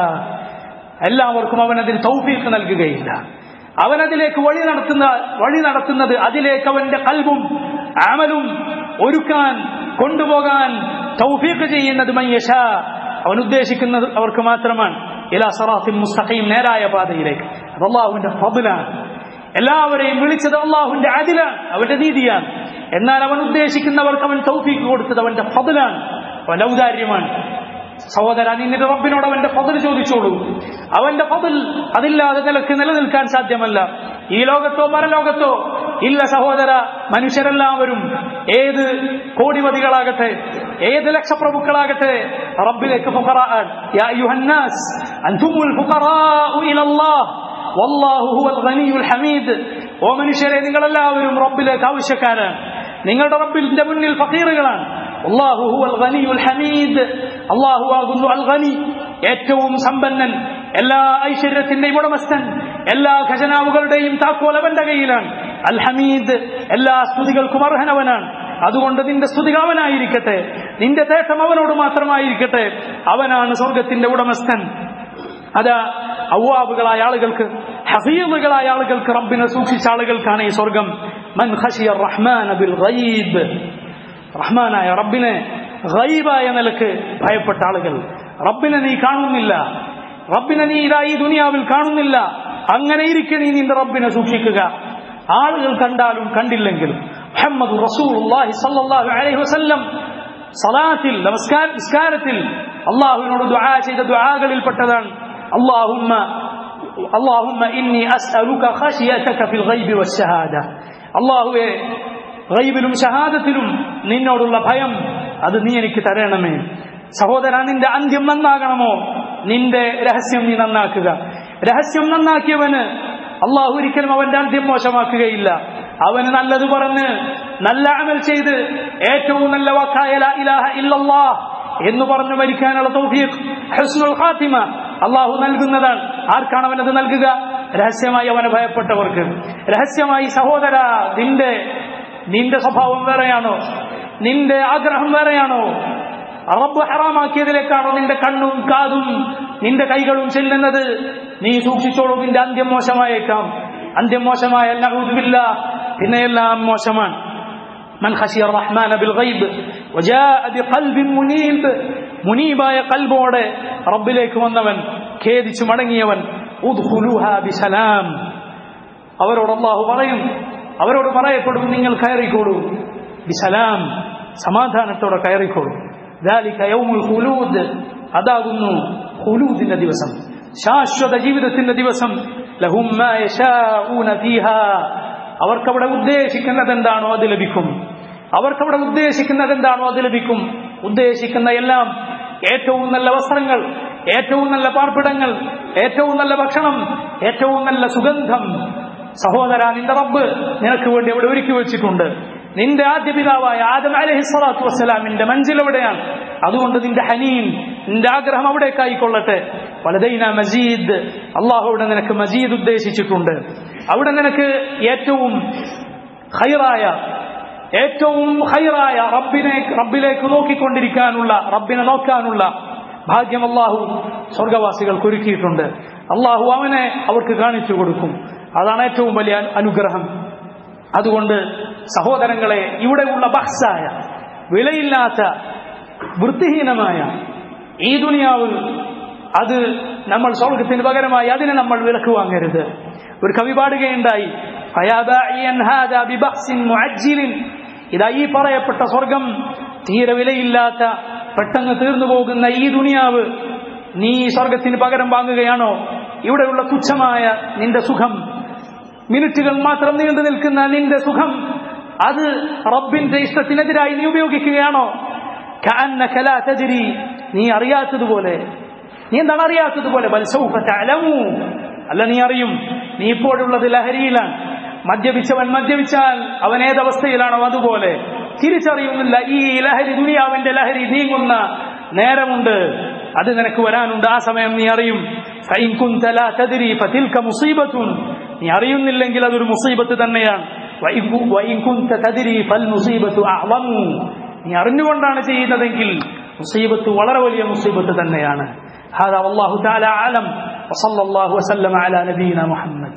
എല്ലാവർക്കും അവൻ അതിന് തൗഫീഖ് നൽകുകയില്ല അവൻ അതിലേക്ക് വഴി നടത്തുന്ന വഴി നടത്തുന്നത് അതിലേക്ക് അവന്റെ കൽവും അമലും ഒരുക്കാൻ കൊണ്ടുപോകാൻ തൗഫീഖ് ചെയ്യുന്നത് മയ്യശ അവൻ ഉദ്ദേശിക്കുന്നത് അവർക്ക് മാത്രമാണ് ഇലാ സറാത്തിൻ മുസ്തഖീം നേരായ പാതയിലേക്ക് അത് അള്ളാഹുവിന്റെ ഫضലാണ് എല്ലാവരെയും വിളിച്ചത് അള്ളാഹുവിന്റെ അതിലാണ് അവന്റെ നീതിയാണ് എന്നാൽ അവൻ ഉദ്ദേശിക്കുന്നവർക്ക് അവൻ തൗഫീഖ് കൊടുത്തത് അവന്റെ ഫضലാണ് അവന്റെ ഔദാര്യമാണ് സഹോദര നീ നിന്റെ റബ്ബിനോട് അവന്റെ ഫضൽ ചോദിച്ചോളൂ അവന്റെ ഫضൽ അതില്ലാതെ നിലക്ക് നിലനിൽക്കാൻ സാധ്യമല്ല ഈ ലോകത്തോ പരലോകത്തോ ഇല്ല സഹോദര മനുഷ്യരെല്ലാവരും ഏത് കോടിപതികളാകട്ടെ ഏത് ലക്ഷപ്രഭുക്കളാകട്ടെ റബ്ബിലേക്ക് ഫുഖറാഅൻ. യാ അയ്യുഹന്നാസ് അൻതുമുൽ ഫുഖറാഉ ഇലല്ലാഹ് വല്ലാഹു ഹുവൽ ഗനിയുൽ ഹമീദ് ഓ മനുഷ്യരെ നിങ്ങളെല്ലാവരും റബ്ബിലേക്ക് ആവശ്യക്കാരാണ് നിങ്ങളുടെ റബ്ബിന്റെ മുന്നിൽ ഫക്കീറുകളാണ് അള്ളാഹു ഹുവൽ ഗനിയുൽ ഹമീദ് അള്ളാഹു ആകുന്നു അൽ ഗനി ഏറ്റവും സമ്പന്നൻ എല്ലാ ഐശ്വര്യത്തിന്റെയും ഉടമസ്ഥൻ എല്ലാ ഖജനാവുകളുടെയും താക്കോൽ അവന്റെ കയ്യിലാണ് അൽ ഹമീദ് എല്ലാ സ്തുതികൾക്കും അർഹനവനാണ് അതുകൊണ്ട് നിന്റെ സ്തുതികൾ അവനായിരിക്കട്ടെ നിന്റെ തേട്ടം അവനോട് മാത്രമായിരിക്കട്ടെ അവനാണ് സ്വർഗത്തിന്റെ ഉടമസ്ഥൻ അത് ഔവാബുകളായ ആളുകൾക്ക് ഹഫീലുകളായ ആളുകൾക്ക് റബ്ബിനെ സൂക്ഷിച്ച ആളുകൾക്കാണ് ഈ സ്വർഗം മൻ ഖശിയ റഹ്മാൻ ബിൽ ഗൈബ് റഹ്മാനായ റബ്ബിനെ ഗൈബായ നിലക്ക് ഭയപ്പെട്ട ആളുകൾ റബ്ബിനെ നീ കാണുന്നില്ല റബ്ബിനെ നീ ഇതാ ഈ ദുനിയാവിൽ കാണുന്നില്ല അങ്ങനെ ഇരിക്കെ നീ നിന്റെ റബ്ബിനെ സൂക്ഷിക്കുക ആളുകൾ കണ്ടാലും കണ്ടില്ലെങ്കിലും മുഹമ്മദ് റസൂലുള്ളാഹി സ്വല്ലല്ലാഹു അലൈഹി വസല്ലം സലാത്തിൽ നമസ്കാര നിസ്കാരത്തിൽ അള്ളാഹുവിനോട് ദുആ ചെയ്ത ദുആകളിൽപ്പെട്ടതാണ് اللهم اللهم إني أسألك خشيتك في الغيب والشهادة الله ഗൈബിലും ഷഹാദത്തിലും നിന്നോടുള്ള ഭയം അത് നീ എനിക്ക് തരണമേ സഹോദര നിന്റെ അന്ത്യം നന്നാകണമോ നിന്റെ രഹസ്യം നീ നന്നാക്കുക രഹസ്യം നന്നാക്കിയവന് അള്ളാഹു ഒരിക്കലും അവന്റെ അന്ത്യം മോശമാക്കുകയില്ല അവന് നല്ലത് പറഞ്ഞ് നല്ല അമൽ ചെയ്ത് ഏറ്റവും നല്ല വാക്കായ ലാ ഇലാഹ ഇല്ലല്ലാഹ് എന്ന് പറഞ്ഞു മരിക്കാനുള്ള തൗഫീഖ് ഹുസ്നുൽ ഖാത്തിമ അള്ളാഹു നൽകുന്നതാണ് ആർക്കാണ് അവനത് നൽകുക രഹസ്യമായി അവനെ ഭയപ്പെട്ടവർക്ക് രഹസ്യമായി സഹോദര നിന്റെ നിന്റെ സ്വഭാവം വേറെയാണോ നിന്റെ ആഗ്രഹം വേറെയാണോ റബ്ബ് ഹറാമാക്കിയതിലേക്കാണോ നിന്റെ കണ്ണും കാതും നിന്റെ കൈകളും ചെല്ലുന്നത് നീ സൂക്ഷിച്ചോളൂ നിന്റെ അന്ത്യം മോശമായേക്കാം അന്ത്യം മോശമായ നഹൂദുബില്ല പിന്നെയെല്ലാം മോശമാണ് من خشي الرحمن بالغيب وجاء بقلب منيب മുനീബായ കൽബോടെ റബ്ബിലേക്ക് വന്നവൻ ഖേദിച്ചു മടങ്ങിയവൻ ഉദ്ഖുലൂഹ ബിസലാം അവരോട് അള്ളാഹു പറയും അവരോട് പറയപ്പെടും നിങ്ങൾ കയറിക്കോളൂ ബിസലാം സമാധാനത്തോടെ കയറിക്കോളൂ ذلك يوم الخلود അതാകുന്നു ഖുലൂദിന്റെ ദിവസം ശാശ്വത ജീവിതത്തിന്റെ ദിവസം ലഹും മാ യശാഊന ഫീഹാ അവർക്കവിടെ ഉദ്ദേശിക്കുന്നത് എന്താണോ അത് ലഭിക്കും അവർക്കവിടെ ഉദ്ദേശിക്കുന്നത് എന്താണോ അത് ലഭിക്കും ഉദ്ദേശിക്കുന്ന എല്ലാം ഏറ്റവും നല്ല വസ്ത്രങ്ങൾ ഏറ്റവും നല്ല പാർപ്പിടങ്ങൾ ഏറ്റവും നല്ല ഭക്ഷണം ഏറ്റവും നല്ല സുഗന്ധം സഹോദര നിന്റെ റബ്ബ് നിനക്ക് വേണ്ടി അവിടെ ഒരുക്കി വെച്ചിട്ടുണ്ട് നിന്റെ ആദ്യ പിതാവായ ആദം അലഹി സ്വലാത്തു വസ്സലാമിന്റെ മഞ്ചിൽ എവിടെയാണ് അതുകൊണ്ട് നിന്റെ ഹനീൻ നിന്റെ ആഗ്രഹം അവിടേക്കായിക്കൊള്ളട്ടെ വലതൈന മജീദ് അള്ളാഹു അവിടെ നിനക്ക് മജീദ് ഉദ്ദേശിച്ചിട്ടുണ്ട് അവിടെ നിനക്ക് ഏറ്റവും ഹൈറായ ഏറ്റവും ഹൈറായ റബ്ബിനെ റബ്ബിലേക്ക് നോക്കിക്കൊണ്ടിരിക്കാനുള്ള റബ്ബിനെ നോക്കാനുള്ള ഭാഗ്യം അള്ളാഹു സ്വർഗവാസികൾക്ക് ഒരുക്കിയിട്ടുണ്ട് അള്ളാഹു അവനെ അവർക്ക് കാണിച്ചു കൊടുക്കും അതാണ് ഏറ്റവും വലിയ അനുഗ്രഹം അതുകൊണ്ട് സഹോദരങ്ങളെ ഇവിടെയുള്ള ബഹ്സായ വിലയില്ലാത്ത വൃത്തിഹീനമായ ഈ ദുനിയാവ് അത് നമ്മൾ സ്വർഗത്തിന് പകരമായി അതിനെ നമ്മൾ വിലക്ക് വാങ്ങരുത് ഒരു കവി പാടുകയുണ്ടായി ഇതാ ഈ പറയപ്പെട്ട സ്വർഗം തീരെ വിലയില്ലാത്ത പെട്ടെന്ന് തീർന്നു പോകുന്ന ഈ ദുനിയാവ് നീ സ്വർഗത്തിന് പകരം വാങ്ങുകയാണോ ഇവിടെയുള്ള തുച്ഛമായ നിന്റെ സുഖം മിനിറ്റുകൾ മാത്രം നീണ്ടു നിൽക്കുന്ന നിന്റെ സുഖം അത് റബ്ബിന്റെ ഇഷ്ടത്തിനെതിരായി നീ ഉപയോഗിക്കുകയാണോ നീ അറിയാത്തതുപോലെ നീ എന്താണ് അറിയാത്തതുപോലെ അല്ല നീ അറിയും നീ ഇപ്പോഴുള്ളത് ലഹരിയിലാണ് മദ്യപിച്ചവൻ മദ്യപിച്ചാൽ അവൻ ഏതവസ്ഥയിലാണോ അതുപോലെ തിരിച്ചറിയുന്നില്ല ഈ ലഹരി ദുനിയാവിന്റെ ലഹരി നീങ്ങുന്ന നേരമുണ്ട് അത് നിനക്ക് വരാനുണ്ട് ആ സമയം നീ അറിയും നീ അറിയുന്നില്ലെങ്കിൽ അതൊരു മുസീബത്ത് തന്നെയാണ് നീ അറിഞ്ഞുകൊണ്ടാണ് ചെയ്യുന്നതെങ്കിൽ മുസീബത്ത് വളരെ വലിയ മുസീബത്ത് തന്നെയാണ് هذا والله تعالى أعلم وصلى الله وسلم على نبينا محمد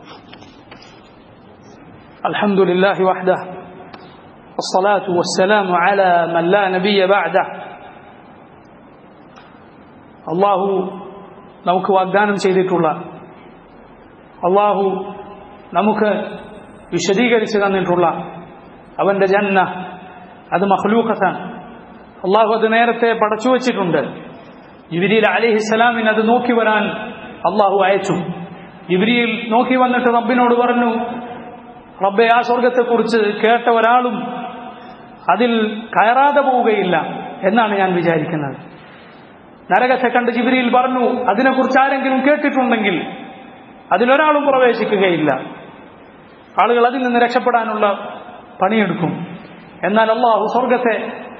الحمد لله وحده والصلاة والسلام على من لا نبي بعده അള്ളാഹു നമുക്ക് വാഗ്ദാനം ചെയ്തിട്ടുള്ള അള്ളാഹു നമുക്ക് വിശദീകരിച്ചു തന്നിട്ടുള്ള അവന്റെ ജന്ന അത് മഹ്ലൂഖത്താണ് അള്ളാഹു അത് നേരത്തെ പടച്ചു വച്ചിട്ടുണ്ട് ജിബിരിയിൽ അലിഹിസ്സലാമിന് അത് നോക്കി വരാൻ അള്ളാഹു അയച്ചു ജിബിരിയിൽ നോക്കി വന്നിട്ട് റബ്ബിനോട് പറഞ്ഞു റബ്ബെ ആ സ്വർഗത്തെക്കുറിച്ച് കേട്ട ഒരാളും അതിൽ കയറാതെ പോവുകയില്ല എന്നാണ് ഞാൻ വിചാരിക്കുന്നത് നരകത്തെ കണ്ട് ജിബിരിയിൽ പറഞ്ഞു അതിനെക്കുറിച്ച് ആരെങ്കിലും കേട്ടിട്ടുണ്ടെങ്കിൽ അതിലൊരാളും പ്രവേശിക്കുകയില്ല ആളുകൾ അതിൽ നിന്ന് രക്ഷപ്പെടാനുള്ള പണിയെടുക്കും എന്നാൽ അള്ളാഹു സ്വർഗത്തെ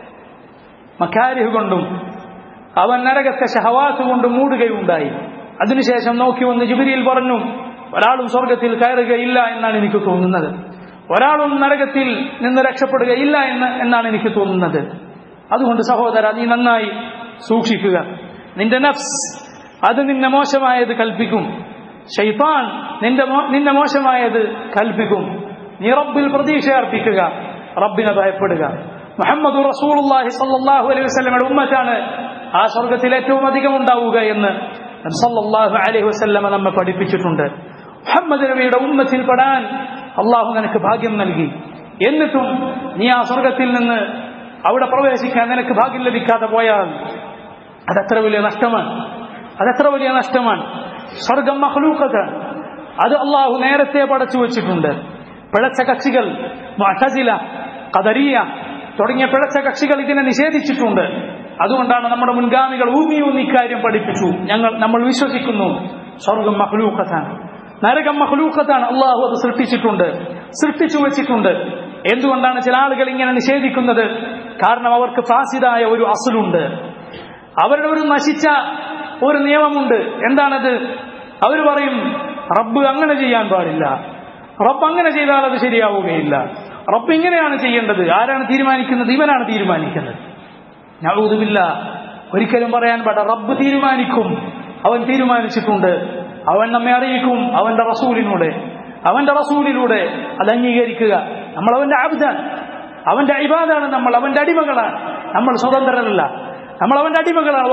മക്കാരിഹ് കൊണ്ടും അവൻ നരകത്തെ ഷഹവാസ് കൊണ്ട് മൂടുകയുണ്ടായി അതിനുശേഷം നോക്കി വന്ന് ജിബിരിയിൽ പറഞ്ഞു ഒരാളും സ്വർഗത്തിൽ കയറുകയില്ല എന്നാണ് എനിക്ക് തോന്നുന്നത് ഒരാളും നരകത്തിൽ നിന്ന് രക്ഷപ്പെടുകയില്ല എന്ന് എന്നാണ് എനിക്ക് തോന്നുന്നത് അതുകൊണ്ട് സഹോദര നീ നന്നായി സൂക്ഷിക്കുക നിന്റെ നഫ്സ് അത് നിന്നെ മോശമായത് കൽപ്പിക്കും ഷെയ്ത്താൻ നിന്റെ നിന്നെ മോശമായത് കൽപ്പിക്കും നീ റബ്ബിൽ പ്രതീക്ഷ അർപ്പിക്കുക റബ്ബിനെ ഭയപ്പെടുക മുഹമ്മദ് റസൂലുള്ളാഹി സല്ലല്ലാഹു അലൈഹി വസല്ലമയുടെ ഉമ്മത്താണ് ആ സ്വർഗത്തിൽ ഏറ്റവും അധികം ഉണ്ടാവുക എന്ന് സല്ലല്ലാഹു അലൈഹി വസല്ലമ നമ്മെ പഠിപ്പിച്ചിട്ടുണ്ട് മുഹമ്മദ് നബിയുടെ ഉമ്മത്തിൽ പെടാൻ അള്ളാഹു നിനക്ക് ഭാഗ്യം നൽകി എന്നിട്ടും നീ ആ സ്വർഗത്തിൽ നിന്ന് അവിടെ പ്രവേശിക്കാൻ നിനക്ക് ഭാഗ്യം ലഭിക്കാതെ പോയാൽ അതെത്ര വലിയ നഷ്ടമാണ് അതെത്ര വലിയ നഷ്ടമാണ് സ്വർഗം മഹ്ലൂക്കത്താണ് അത് അള്ളാഹു നേരത്തെ പടച്ചു വെച്ചിട്ടുണ്ട് പിഴച്ച കക്ഷികൾ മഹസില കദരിയ തുടങ്ങിയ പിഴച്ച കക്ഷികൾ ഇതിനെ നിഷേധിച്ചിട്ടുണ്ട് അതുകൊണ്ടാണ് നമ്മുടെ മുൻഗാമികൾ ഊന്നി ഊന്നി ഇക്കാര്യം പഠിപ്പിച്ചു ഞങ്ങൾ നമ്മൾ വിശ്വസിക്കുന്നു സ്വർഗം മഹ്ലൂക്കത്താണ് നരകം മഹ്ലൂക്കത്താണ് അള്ളാഹു അത് സൃഷ്ടിച്ചിട്ടുണ്ട് സൃഷ്ടിച്ചു വെച്ചിട്ടുണ്ട് എന്തുകൊണ്ടാണ് ചില ആളുകൾ ഇങ്ങനെ നിഷേധിക്കുന്നത് കാരണം അവർക്ക് ഫാസിദായ ഒരു അസുലുണ്ട് അവരുടെ ഒരു നശിച്ച ഒരു നിയമമുണ്ട് എന്താണത് അവർ പറയും റബ്ബ് അങ്ങനെ ചെയ്യാൻ പാടില്ല റബ്ബ് അങ്ങനെ ചെയ്താൽ അത് ശരിയാവുകയില്ല റബ്ബ് ഇങ്ങനെയാണ് ചെയ്യേണ്ടത് ആരാണ് തീരുമാനിക്കുന്നത് ഇവനാണ് തീരുമാനിക്കുന്നത് ഞാവുതുമില്ല ഒരിക്കലും പറയാൻ പാട റബ്ബ് തീരുമാനിക്കും അവൻ തീരുമാനിച്ചിട്ടുണ്ട് അവൻ നമ്മെ അറിയിക്കും അവന്റെ റസൂലിലൂടെ അവന്റെ റസൂലിലൂടെ അത് അംഗീകരിക്കുക നമ്മൾ അവന്റെ ആബ്ദാൻ അവന്റെ അഭിബാദാണ് നമ്മൾ അവന്റെ അടിമകളാണ് നമ്മൾ സ്വതന്ത്രരല്ല നമ്മൾ അവന്റെ അടിമകളാണ്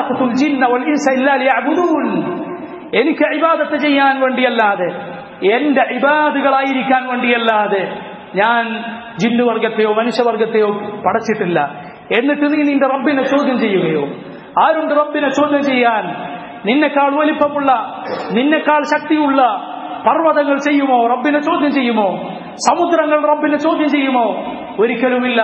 എനിക്ക് ഇബാദത്ത് ചെയ്യാൻ വേണ്ടിയല്ലാതെ എന്റെ ഇബാദുകളായിരിക്കാൻ വേണ്ടിയല്ലാതെ ഞാൻ ജിന്നുവർഗത്തെയോ മനുഷ്യവർഗത്തെയോ പടച്ചിട്ടില്ല എന്നിട്ട് നീ നിന്റെ റബ്ബിനെ ചോദ്യം ചെയ്യുകയോ ആരുണ്ട് റബ്ബിനെ ചോദ്യം ചെയ്യാൻ നിന്നെക്കാൾ വലിപ്പമുള്ള നിന്നെക്കാൾ ശക്തിയുള്ള പർവ്വതങ്ങൾ ചെയ്യുമോ റബ്ബിനെ ചോദ്യം ചെയ്യുമോ സമുദ്രങ്ങൾ റബ്ബിനെ ചോദ്യം ചെയ്യുമോ ഒരിക്കലുമില്ല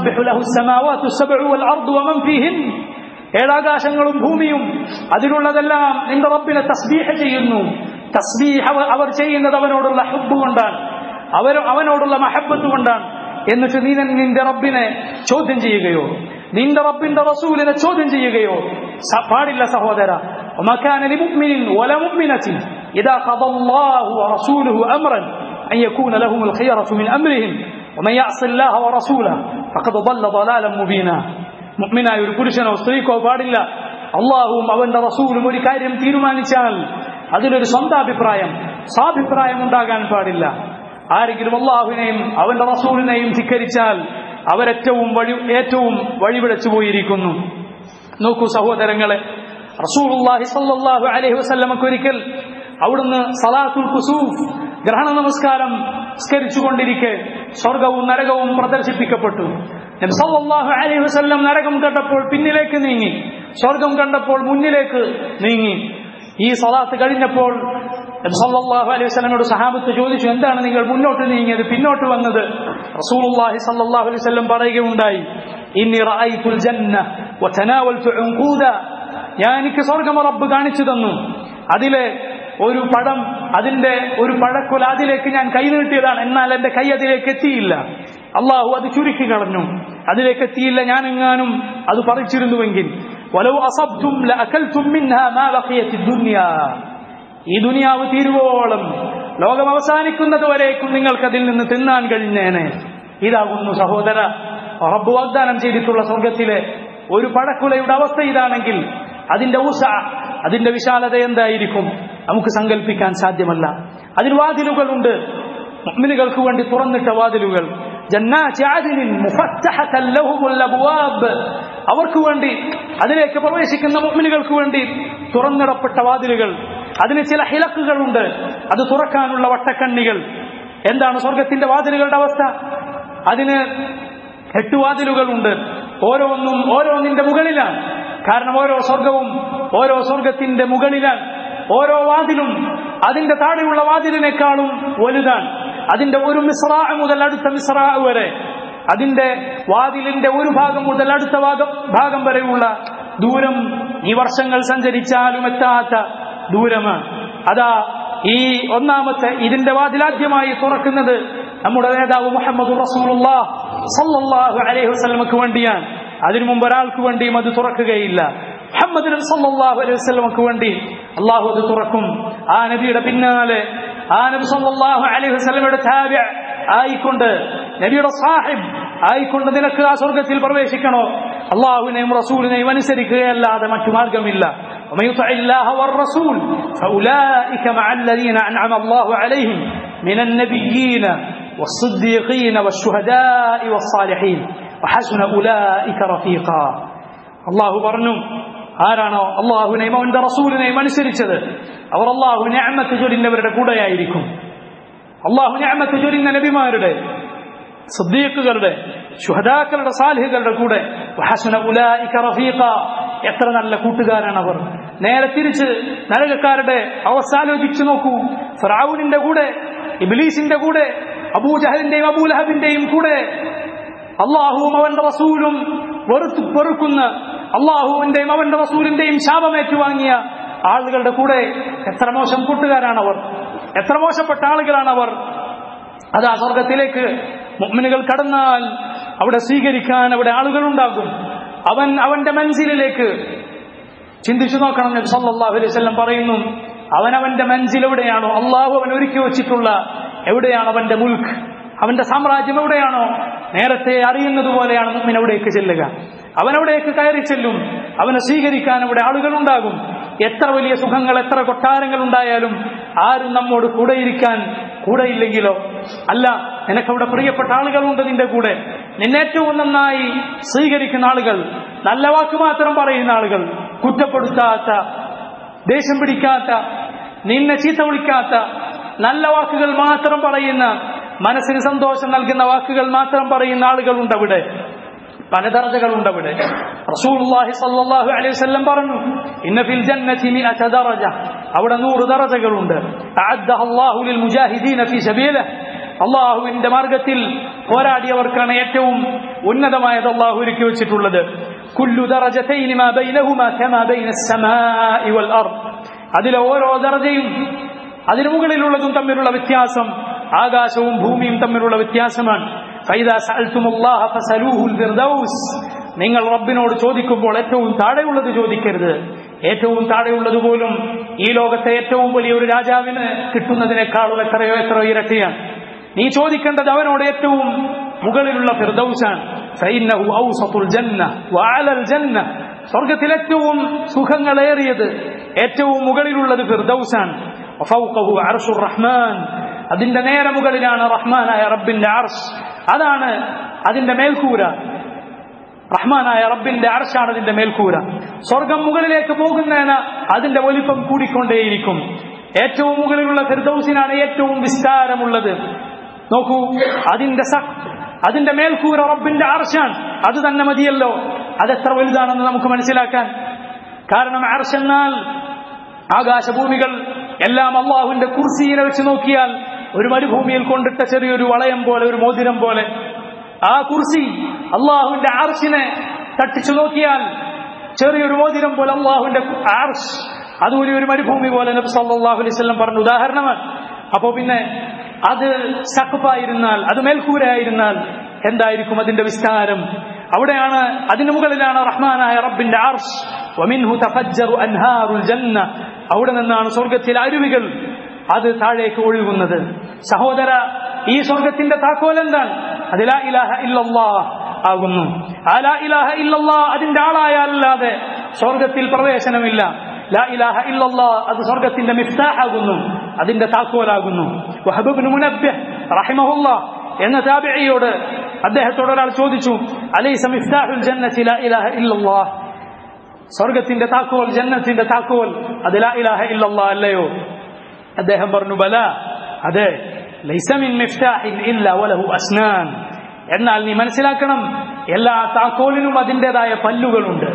ഏഴാകാശങ്ങളും ഭൂമിയും അതിലുള്ളതെല്ലാം നിന്റെ റബ്ബിനെ തസ്ബീഹ ചെയ്യുന്നു തസ്ബീഹ അവർ ചെയ്യുന്നത് അവനോടുള്ള ഹബ്ബ് കൊണ്ടാണ് അവർ അവനോടുള്ള മഹബത്ത് കൊണ്ടാണ് എന്നിട്ട് നീ നിന്റെ റബ്ബിനെ ചോദ്യം ചെയ്യുകയോ നിന്റെ റബ്ബിന്റെ റസൂലിനെ ചോദ്യം ചെയ്യുകയോ സ- പാടില്ല സഹോദര وما كان لمؤمن ولا مؤمنة إذا قضى الله ورسوله أمرا أن يكون لهم الخيرة من أمرهم ومن يعص الله ورسوله فقد ضل ضلالا مبينا മുഅ്മിനായ ഒരു പുരുഷനോ സ്ത്രീക്കോ പാടില്ല അള്ളാഹുവും അവന്റെ റസൂലും ഒരു കാര്യം തീരുമാനിച്ചാൽ അതിലൊരു സ്വന്താഭിപ്രായം സ്വാഭിപ്രായം ഉണ്ടാകാൻ പാടില്ല ആരെങ്കിലും അള്ളാഹുവിനെയും അവന്റെ റസൂലിനെയും ധിക്കരിച്ചാൽ അവരേറ്റവും വഴി ഏറ്റവും വഴിപിഴച്ചു പോയിരിക്കുന്നു നോക്കൂ സഹോദരങ്ങളെ റസൂലുള്ളാഹി സ്വല്ലല്ലാഹു അലൈഹി വസല്ലമക്ക് ഒരിക്കൽ അവിടുന്ന് സലാത്തുൽ കുസൂഫ് ഗ്രഹണ നമസ്കാരം സ്കരിച്ചുകൊണ്ടിരിക്കെ സ്വർഗവും നരകവും പ്രദർശിപ്പിക്കപ്പെട്ടു നബി സല്ലല്ലാഹു അലൈഹി വസല്ലം നരകം കണ്ടപ്പോൾ പിന്നിലേക്ക് നീങ്ങി സ്വർഗം കണ്ടപ്പോൾ മുന്നിലേക്ക് നീങ്ങി ഈ സലാത്ത് കഴിഞ്ഞപ്പോൾ നബി സല്ലല്ലാഹു അലൈഹി വസല്ലമയോട് സഹാബത്ത് ചോദിച്ചു എന്താണ് നിങ്ങൾ മുന്നോട്ട് നീങ്ങിയത് പിന്നോട്ട് വന്നത് റസൂലുള്ളാഹി സല്ലല്ലാഹു അലൈഹി വസല്ലം പറയുകയുണ്ടായി ഇന്നി റഅയ്തുൽ ജന്ന വതനാവൽതു ഉൻഖൂദ ഞാൻ എനിക്ക് സ്വർഗം റബ്ബ് കാണിച്ചു തന്നു അതിലെ ഒരു പഴം അതിന്റെ ഒരു പഴക്കുല അതിലേക്ക് ഞാൻ കൈനീട്ടിയതാണ് എന്നാൽ എന്റെ കൈ അതിലേക്ക് എത്തിയില്ല അള്ളാഹു അത് ചുരുക്കി കളഞ്ഞു അതിലേക്ക് എത്തിയില്ല ഞാൻ എങ്ങാനും അത് പറിച്ചിരുന്നുവെങ്കിൽ വലൗ അസബ്തും ലഅകൽതും മിൻഹാ മാ ബഖിയത്തി ദുനിയാ ഈ ദുനിയാവ് തീരുവോളം ലോകം അവസാനിക്കുന്നത് വരേക്കും നിങ്ങൾക്കതിൽ നിന്ന് തിന്നാൻ കഴിഞ്ഞേനെ ഇതാകുന്നു സഹോദര റബ്ബ് വാഗ്ദാനം ചെയ്തിട്ടുള്ള സ്വർഗത്തിലെ ഒരു പഴക്കുലയുടെ അവസ്ഥ ഇതാണെങ്കിൽ അതിന്റെ ഊസ അതിന്റെ വിശാലത എന്തായിരിക്കും നമുക്ക് സങ്കല്പിക്കാൻ സാധ്യമല്ല അതിന് വാതിലുകളുണ്ട് മുഅ്മിനുകൾക്ക് വേണ്ടി തുറന്നിട്ട വാതിലുകൾ ജന്നാത്തി അദ്നിൻ മുഫത്തഹതൻ ലഹുമുൽ അബ്വാബ് അവർക്ക് വേണ്ടി അതിലേക്ക് പ്രവേശിക്കുന്ന മുഅ്മിനുകൾക്ക് വേണ്ടി തുറന്നിടപ്പെട്ട വാതിലുകൾ അതിന് ചില ഹിലക്കുകളുണ്ട് അത് തുറക്കാനുള്ള വട്ടക്കണ്ണികൾ എന്താണ് സ്വർഗത്തിന്റെ വാതിലുകളുടെ അവസ്ഥ അതിന് എട്ട് വാതിലുകളുണ്ട് ഓരോന്നും ഓരോന്നിന്റെ മുകളിലാണ് കാരണം ഓരോ സ്വർഗവും ഓരോ സ്വർഗത്തിന്റെ മുകളിലാണ് ഓരോ വാതിലും അതിന്റെ താഴെയുള്ള വാതിലിനേക്കാളും വലുതാണ് അതിന്റെ ഒരു മിസ്രാ മുതൽ അടുത്ത മിസ്രാ വരെ അതിന്റെ വാതിലിന്റെ ഒരു ഭാഗം മുതൽ അടുത്ത ഭാഗം ഭാഗം വരെയുള്ള ദൂരം ഈ വർഷങ്ങൾ സഞ്ചരിച്ചാലും എത്താത്ത ദൂരമാണ് അതാ ഈ ഒന്നാമത്തെ ഇതിന്റെ വാതിലാദ്യമായി തുറക്കുന്നത് നമ്മുടെ നേതാവ് മുഹമ്മദ് റസൂലുള്ളാഹ് സല്ലല്ലാഹു അലൈഹി വസല്ലമക്ക് വേണ്ടിയാണ് അതിനു മുമ്പ് ഒരാൾക്ക് വേണ്ടിയും അത് തുറക്കുകയില്ല മുഹമ്മദ് നബി സല്ലല്ലാഹു അലൈഹി വസല്ലമക്ക് വേണ്ടി അള്ളാഹു അത് തുറക്കും ആ നബിയുടെ പിന്നാലെ ആ നബി സല്ലല്ലാഹു അലൈഹി വസല്ലമയുടെ താബിഅ ആയിക്കൊണ്ട് നബിയുടെ സാഹിബ് ആയിക്കൊണ്ട് നിനക്ക് ആ സ്വർഗത്തിൽ പ്രവേശിക്കണോ അള്ളാഹുവിനെയും റസൂലിനെയും അനുസരിക്കുകയല്ലാതെ മറ്റു മാർഗമില്ല ومن يطع الله والرسول فأولئك مع الذين أنعم الله عليهم من النبيين والصديقين والشهداء والصالحين وحسن أولئك رفيقا الله പറഞ്ഞു ആരാണോ അള്ളാഹുവിനെയും അവന്റെ റസൂലിനെയും അനുസരിച്ചത് അവർ അള്ളാഹു ഞാമത്ത് ചൊരിഞ്ഞവരുടെ കൂടെയായിരിക്കും അള്ളാഹു ഞാമത്ത് ചൊരിഞ്ഞ നബിമാരുടെ സദ്ദീഖുകളുടെ ശുഹദാക്കളുടെ സാലിഹുകളുടെ കൂടെ വഹസന ഉലായിക റഫീഖ എത്ര നല്ല കൂട്ടുകാരാണ് അവർ നേരെ തിരിച്ച് നരകക്കാരുടെ അവസ്ഥ ആലോചിച്ചു നോക്കൂ ഫറാവുനിന്റെ കൂടെ ഇബ്ലീസിന്റെ കൂടെ അബൂജഹലിന്റെയും അബൂലഹബിന്റെയും കൂടെ അള്ളാഹുവും അവന്റെ റസൂലും വെറുത്തു വെറുക്കുന്ന അള്ളാഹുവിന്റെയും അവന്റെ റസൂലിന്റെയും ശാപമേറ്റുവാങ്ങിയ ആളുകളുടെ കൂടെ എത്ര മോശം കൂട്ടുകാരാണവർ എത്ര മോശപ്പെട്ട ആളുകളാണവർ അതാ സ്വർഗത്തിലേക്ക് മുഅ്മിനുകൾ കടന്നാൽ അവിടെ സ്വീകരിക്കാൻ അവിടെ ആളുകളുണ്ടാകും അവൻ അവന്റെ മൻസിലിലേക്ക് ചിന്തിച്ചു നോക്കണം നബി സല്ലല്ലാഹു അലൈഹി വസല്ലം പറയുന്നു അവൻ അവന്റെ മൻസിൽ എവിടെയാണോ അള്ളാഹു അവൻ ഒരുക്കി വെച്ചിട്ടുള്ള എവിടെയാണ് അവന്റെ മുൽക്ക് അവന്റെ സാമ്രാജ്യം എവിടെയാണോ നേരത്തെ അറിയുന്നത് പോലെയാണ് മുമ്മിൻ അവിടേക്ക് ചെല്ലുക അവനവിടേക്ക് കയറി ചെല്ലും അവനെ സ്വീകരിക്കാൻ അവിടെ ആളുകളുണ്ടാകും എത്ര വലിയ സുഖങ്ങൾ എത്ര കൊട്ടാരങ്ങൾ ഉണ്ടായാലും ആരും നമ്മോട് കൂടെയിരിക്കാൻ കൂടെയില്ലെങ്കിലോ അല്ല നിനക്കവിടെ പ്രിയപ്പെട്ട ആളുകളുണ്ട് നിന്റെ കൂടെ നിന്നെ ഏറ്റവും നന്നായി സ്വീകരിക്കുന്ന ആളുകൾ നല്ല വാക്ക് മാത്രം പറയുന്ന ആളുകൾ കുറ്റപ്പെടുത്താത്ത ദേഷ്യം പിടിക്കാത്ത നിന്നെ ചീത്ത വിളിക്കാത്ത നല്ല വാക്കുകൾ മാത്രം പറയുന്ന മനസ്സിന് സന്തോഷം നൽകുന്ന വാക്കുകൾ മാത്രം പറയുന്ന ആളുകളുണ്ട് അവിടെ പല ദർജകളുണ്ട് അവിടെ റസൂലുള്ളാഹി സ്വല്ലല്ലാഹു അലൈഹി വസല്ലം പറഞ്ഞു ഇന്ന ഫിൽ ജന്നതി മിഅത ദറജ അവിടെ നൂറ് ദറജകളുണ്ട് അഅദ്ദഹ അല്ലാഹു ലിൽ മുജാഹിദീന ഫീ സബീലിഹി അള്ളാഹുവിന്റെ മാർഗത്തിൽ പോരാടിയവർക്കാണ് ഏറ്റവും ഉന്നതമായത് അള്ളാഹു ഒരുക്കി വെച്ചിട്ടുള്ളത് കുല്ലു ദറജതൈനി മാ ബൈനഹുമാ കമാ ബൈന السماء والارض അതിലെ ഓരോ ദറജയും അതിനു മുകളിലുള്ളതും തമ്മിലുള്ള വ്യത്യാസം ആകാശവും ഭൂമിയും തമ്മിലുള്ള വ്യത്യാസമാണ് فإذا سألتم الله فسألوه الفردوس നിങ്ങൾ റബ്ബിനോട് ചോദിക്കുമ്പോൾ ഏറ്റവും താഴെയുള്ളത് ചോദിക്കരുത് ഏറ്റവും താഴെയുള്ളത് പോലും ഈ ലോകത്തെ ഏറ്റവും വലിയ ഒരു രാജാവിന് കിട്ടുന്നതിനേക്കാളും എത്രയോ എത്രയോ ഇരട്ടിയാണ് നീ ചോദിക്കേണ്ടത് അവനോട് ഏറ്റവും മുകളിലുള്ള ഫിർദൌസാണ് ഫൈന്നഹു ഔസത്തുൽ ജന്ന വഅലൽ ജന്ന സ്വർഗത്തിൽ ഏറ്റവും സുഖങ്ങളേറിയത് ഏറ്റവും മുകളിലുള്ളത് ഫിർദൌസാണ് വഫൗഖഹു അർശുർ റഹ്മാൻ അതിന്റെ നേരെ മുകളിലാണ് റഹ്മാനായ റബ്ബിന്റെ അർഷ് അതാണ് അതിന്റെ മേൽക്കൂര റഹ്മാനായ റബ്ബിന്റെ അർഷാണ് അതിന്റെ മേൽക്കൂര സ്വർഗം മുകളിലേക്ക് പോകുന്നതിന് അതിന്റെ വലിപ്പം കൂടിക്കൊണ്ടേയിരിക്കും ഏറ്റവും മുകളിലുള്ള ഫിർദൌസിനാണ് ഏറ്റവും വിസ്താരമുള്ളത് നോക്കൂ അതിന്റെ സ- അതിന്റെ മേൽക്കൂര റബ്ബിന്റെ അർഷാണ് അത് തന്നെ മതിയല്ലോ അതെത്ര വലുതാണെന്ന് നമുക്ക് മനസ്സിലാക്കാൻ കാരണം അർഷ് എന്നാൽ ആകാശഭൂമികൾ എല്ലാം അള്ളാഹുവിന്റെ കുർസിയിലെ വെച്ച് നോക്കിയാൽ ഒരു മരുഭൂമിയിൽ കൊണ്ടിട്ട ചെറിയൊരു വളയം പോലെ ഒരു മോതിരം പോലെ ആ കുർസി അള്ളാഹുവിന്റെ ആർഷിനെ തട്ടിച്ചു നോക്കിയാൽ ചെറിയൊരു മോതിരം പോലെ അള്ളാഹുവിന്റെ ആർഷ് അതുപോലെ ഒരു മരുഭൂമി പോലെ നബി സല്ലല്ലാഹു അലൈഹി വസല്ലം പറഞ്ഞ ഉദാഹരണമാണ് അപ്പോ പിന്നെ അത് സഖഫായിരുന്നാൽ അത് മേൽക്കൂരയായിരുന്നാൽ എന്തായിരിക്കും അതിന്റെ വിസ്താരം അവിടെയാണ് അതിന് മുകളിലാണ് റഹ്മാനായ റബ്ബിന്റെ ആർഷ് വമിൻഹു തഫജ്ജറു അൻഹാറുൽ ജന്ന അവിടെ നിന്നാണ് സ്വർഗത്തിലെ അരുവികൾ അത് താഴേക്ക് ഒഴുകുന്നത് സഹോദര ഈ സ്വർഗത്തിന്റെ താക്കോൽ എന്താണ് അത് ലാ ഇലാഹ ഇല്ലല്ലാ ആകുന്നു ആ ലാ ഇലാഹ ഇല്ലല്ലാ അതിന്റെ ആളായല്ലാതെ സ്വർഗത്തിൽ പ്രവേശനമില്ല ലാ ഇലാഹ ഇല്ലല്ലാ അത് സ്വർഗത്തിന്റെ മിഫ്താഹാകുന്നു അതിന്റെ താക്കോലാകുന്നു വഹബുബ്നു മുനബ്ബിഹ് റഹിമഹുല്ലാ എന്ന താബിഇയോട് അദ്ദേഹത്തോട് ഒരാൾ ചോദിച്ചു അലൈസ മിഫ്താഹുൽ ജന്നത്തി ലാ ഇലാഹ ഇല്ലല്ലാ സ്വർഗത്തിന്റെ താക്കോൽ ജന്നത്തിന്റെ താക്കോൽ അത് ലാ ഇലാഹ ഇല്ലല്ലാ അല്ലയോ അദ്ദേഹം പറഞ്ഞു ബല അതെ ലൈസ മിൻ മിഫ്താഹിൻ ഇല്ല വലഹു അസ്നാൻ എന്നാൽ നീ മനസ്സിലാക്കണം എല്ലാ താക്കോലിനും അതിൻ്റെതായ പല്ലുകളുണ്ട്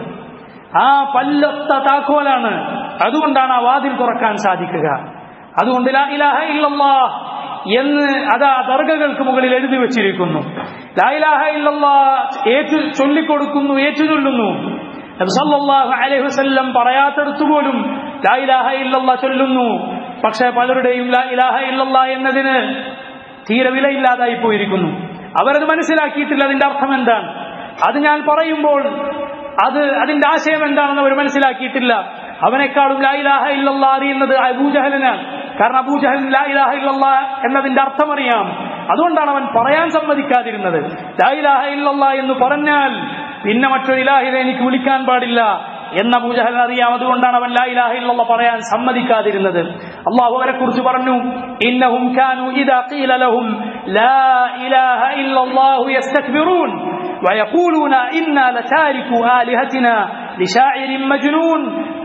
ആ പല്ലൊത്ത താക്കോലാണ് അതുകൊണ്ടാണ് ആ വാതിൽ തുറക്കാൻ സാധിക്കുക അതുകൊണ്ട് ലാ ഇലാഹ ഇല്ലല്ലാ എന്ന് അതാ ദർഗകൾക്ക് മുകളിൽ എഴുതി വെച്ചിരിക്കുന്നു ലാ ഇലാഹ ഇല്ലല്ലാ ഏറ്റു ചൊല്ലിക്കൊടുക്കുന്നു ഏറ്റു ചൊല്ലുന്നു നബി സല്ലല്ലാഹു അലൈഹി വസല്ലം പറയാത്തടത്തു പോലും ലാ ഇലാഹ ഇല്ലല്ലാ ചൊല്ലുന്നു പക്ഷേ പലരുടെയും ലാ ഇലാഹ ഇല്ലല്ലാ എന്നതിന് തീരെ വിലയില്ലാതായി പോയിരിക്കുന്നു അവരത് മനസ്സിലാക്കിയിട്ടില്ല അതിന്റെ അർത്ഥം എന്താണ് അത് ഞാൻ പറയുമ്പോൾ അത് അതിന്റെ ആശയം എന്താണെന്ന് അവർ മനസ്സിലാക്കിയിട്ടില്ല അവനേക്കാളും ലാ ഇലാഹ ഇല്ലല്ലാ അറിയുന്നത് അബൂജഹലിനാണ് കാരണം അബൂജഹലിന് ലാ ഇലാഹ ഇല്ലല്ലാ എന്നതിന്റെ അർത്ഥം അറിയാം അതുകൊണ്ടാണ് അവൻ പറയാൻ സമ്മതിക്കാതിരുന്നത് ലാ ഇലാഹ ഇല്ലല്ലാ എന്ന് പറഞ്ഞാൽ പിന്നെ മറ്റൊരു ഇലാഹിനെ എനിക്ക് വിളിക്കാൻ പാടില്ല എന്ന അബൂജഹൽ അറിയാം അതുകൊണ്ടാണ് അവൻ ലാ ഇലാഹ ഇല്ലല്ലാ പറയാൻ സമ്മതിക്കാതിരുന്നത് അള്ളാഹു അവരെ കുറിച്ച് പറഞ്ഞു ഇന്നഹും കാനു ഇദാ ഖീല ലഹും ലാ ഇലാഹ ഇല്ലല്ലാഹു യസ്തക്ബിറൂൻ ويقولون إنا لتاركو آلهتنا لشاعر مجنون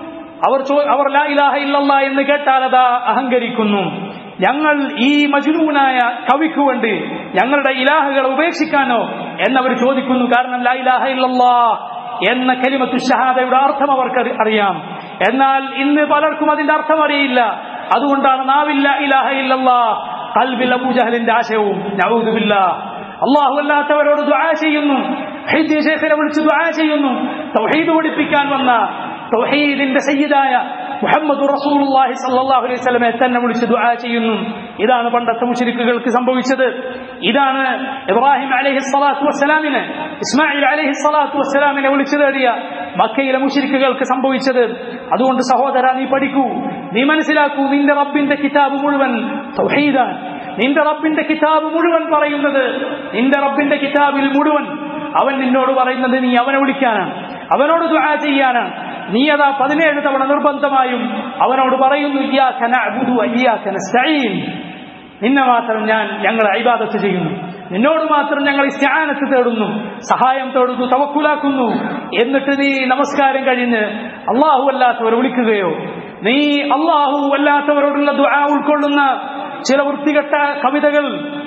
അവർ ചോ- അവർ ലാ ഇലാഹ ഇല്ലല്ലാ എന്ന് കേട്ടാൽ അതാ അഹങ്കരിക്കുന്നു ഞങ്ങൾ ഈ മജ്നൂനായ കവിക്ക് വേണ്ടി ഞങ്ങളുടെ ഇലാഹുകളെ ഉപേക്ഷിക്കാനോ എന്നവർ ചോദിക്കുന്നു കാരണം ലാ ഇലാഹ ഇല്ലല്ലാ എന്ന കലിമത്തു ഷഹാദയുടെ അർത്ഥം അവർക്ക് അറി- അറിയാം എന്നാൽ ഇന്ന് പലർക്കും അതിന്റെ അർത്ഥം അറിയില്ല അതുകൊണ്ടാണ് നാവില്ല ഇലാഹ ഇല്ലല്ലാ കൽബിൽ അബൂജഹലിന്റെ ആശയവും നഊദുബില്ല അള്ളാഹു അല്ലാത്തവരോട് ദുആ ചെയ്യുന്നു ഹൈദ്യ ശേഖരെ വിളിച്ച് ദുആ ചെയ്യുന്നു തൗഹീദ് പഠിപ്പിക്കാൻ വന്ന തൗഹീദിന്റെ സയ്യിദായ മുഹമ്മദ് റസൂലുള്ളാഹി സ്വല്ലല്ലാഹു അലൈഹി വസല്ലമയെ തന്നെ വിളിച്ച് ദുആ ചെയ്യുന്നു ഇതാണ് പണ്ടത്തെ മുശ്രിക്കുകൾക്ക് സംഭവിച്ചത് ഇതാണ് ഇബ്രാഹിം അലൈഹി സ്വലാത്തു വസ്സലാമിനെ ഇസ്മായിൽ അലൈഹി സ്വലാത്തു വസ്സലാമിനെ വിളിച്ചു തേടിയ മക്കയിലെ മുശ്രിക്കുകൾക്ക് സംഭവിച്ചത് അതുകൊണ്ട് സഹോദര നീ പഠിക്കൂ നീ മനസ്സിലാക്കൂ നിന്റെ റബ്ബിന്റെ കിതാബ് മുഴുവൻ തൗഹീദാണ് നിന്റെ റബ്ബിന്റെ കിതാബ് മുഴുവൻ പറയുന്നത് നിന്റെ റബ്ബിന്റെ കിതാബിൽ മുഴുവൻ അവൻ നിന്നോട് പറയുന്നത് നീ അവനെ വിളിക്കാനാണ് അവനോട് ദുആ ചെയ്യാനാണ് നീ അതാ പതിനേഴ് തവണ നിർബന്ധമായും അവനോട് പറയുന്നു ഇയ്യാക നഅ്ബുദു വ ഇയ്യാക നസ്തഈൻ നിന്നെ മാത്രം ഞാൻ ഞങ്ങൾ ഇബാദത്ത് ചെയ്യുന്നു നിന്നോട് മാത്രം ഞങ്ങൾ ഇസ്തിആനത്ത് തേടുന്നു സഹായം തേടുന്നു തവക്കുലാക്കുന്നു എന്നിട്ട് നീ നമസ്കാരം കഴിഞ്ഞ് അള്ളാഹു അല്ലാത്തവർ വിളിക്കുകയോ നീ അള്ളാഹു അല്ലാത്തവരോടുള്ള ദുആ ഉൾക്കൊള്ളുന്ന ചില വൃത്തികെട്ട കവിതകൾ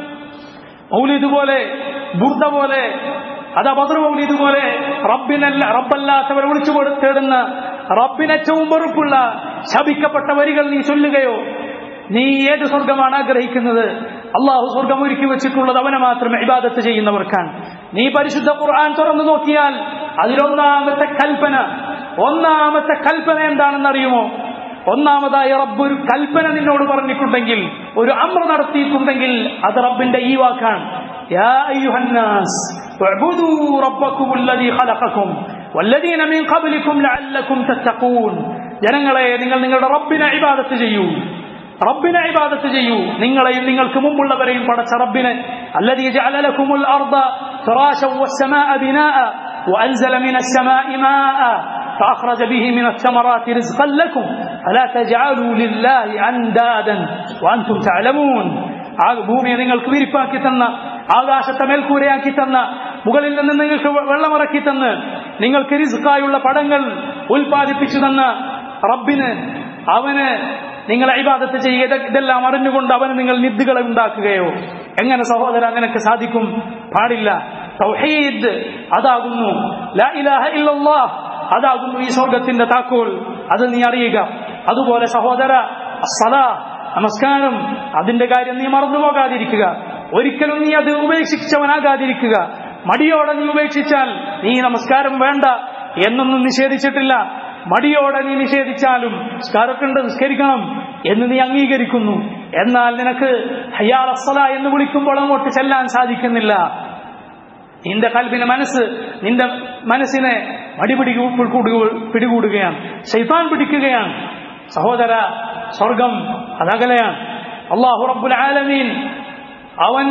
മൗലിദ് പോലെ ബുർദ പോലെ അതാ ബദർ മൗലിദ് പോലെ റബ്ബിനല്ല റബ്ബല്ലാത്തവരെ വിളിച്ചു കൊടു- തേടുന്ന റബ്ബിന് ഏറ്റവും വെറുപ്പുള്ള ശപിക്കപ്പെട്ട വരികൾ നീ ചൊല്ലുകയോ നീ ഏത് സ്വർഗമാണ് ആഗ്രഹിക്കുന്നത് അള്ളാഹു സ്വർഗം ഒരുക്കി വെച്ചിട്ടുള്ളത് അവനെ മാത്രം ഇബാദത്ത് ചെയ്യുന്നവർക്കാണ് നീ പരിശുദ്ധ ഖുർആൻ തുറന്നു നോക്കിയാൽ അതിലൊന്നാമത്തെ കൽപ്പന ഒന്നാമത്തെ കൽപ്പന എന്താണെന്ന് അറിയുമോ ഒന്നാമതായി റബ്ബ് ഒരു കൽപ്പന നിന്നോട് പറഞ്ഞിട്ടുണ്ടെങ്കിൽ ഒരു അമ്ര നടത്തിയിട്ടുണ്ടെങ്കിൽ അത് റബ്ബിന്റെ ഈ വാക്കാണ് يا أيها الناس اعبدوا ربكم الذي خلقكم والذين من قبلكم لعلكم تتقون ജനങ്ങളെ നിങ്ങൾ നിങ്ങളുടെ റബ്ബിനെ ഇബാദത്ത് ചെയ്യൂ റബ്ബിനെ ഇബാദത്ത് ചെയ്യൂ നിങ്ങളെയും നിങ്ങൾക്ക് മുമ്പുള്ളവരെയും പടച്ച റബ്ബിനെ الذي جعل لكم الأرض فراشا والسماء بناء وأنزل من السماء ماء فأخرج به من الثمرات رزقا لكم فلا تجعلوا لله أندادا وأنتم تعلمون ആ ഭൂമിയെ നിങ്ങൾക്ക് വിരിപ്പാക്കി തന്ന ആകാശത്തെ മേൽക്കൂരയാക്കി തന്ന മുകളിൽ നിന്ന് നിങ്ങൾക്ക് വെള്ളമിറക്കി തന്ന് നിങ്ങൾക്ക് റിസ്ക്കായുള്ള പടങ്ങൾ ഉൽപ്പാദിപ്പിച്ചു തന്ന റബ്ബിന് അവന് നിങ്ങളെ ഇബാദത്ത് ചെയ്യുക ഇതെല്ലാം അറിഞ്ഞുകൊണ്ട് അവന് നിങ്ങൾ നിദ്ദുകളെ ഉണ്ടാക്കുകയോ എങ്ങനെ സഹോദര നിനക്ക് സാധിക്കും പാടില്ല തൗഹീദ് അതാകുന്നു ലാ ഇലാഹ ഇല്ലല്ലാഹ് അതാകുന്നു ഈ സ്വർഗത്തിന്റെ താക്കോൽ അത് നീ അറിയുക അതുപോലെ സഹോദര അസ്സലാ നമസ്കാരം അതിന്റെ കാര്യം നീ മറന്നുപോകാതിരിക്കുക ഒരിക്കലും നീ അത് ഉപേക്ഷിച്ചവനാകാതിരിക്കുക മടിയോടെ നീ ഉപേക്ഷിച്ചാൽ നീ നമസ്കാരം വേണ്ട എന്നൊന്നും നിഷേധിച്ചിട്ടില്ല മടിയോടെ നീ നിഷേധിച്ചാലും നിസ്കാരമൊക്കെ ഉണ്ട് നിസ്കരിക്കണം എന്ന് നീ അംഗീകരിക്കുന്നു എന്നാൽ നിനക്ക് ഹയാൽ അസ്സല എന്ന് വിളിക്കുമ്പോൾ അങ്ങോട്ട് ചെല്ലാൻ സാധിക്കുന്നില്ല നിന്റെ കൽബിന് മനസ്സ് നിന്റെ മനസ്സിനെ മടിപിടി പിടികൂടുകയാണ് ശൈത്താൻ പിടിക്കുകയാണ് സഹോദര സ്വർഗം അതകലെയാണ് അള്ളാഹു റബ്ബുൽ ആലമീൻ അവൻ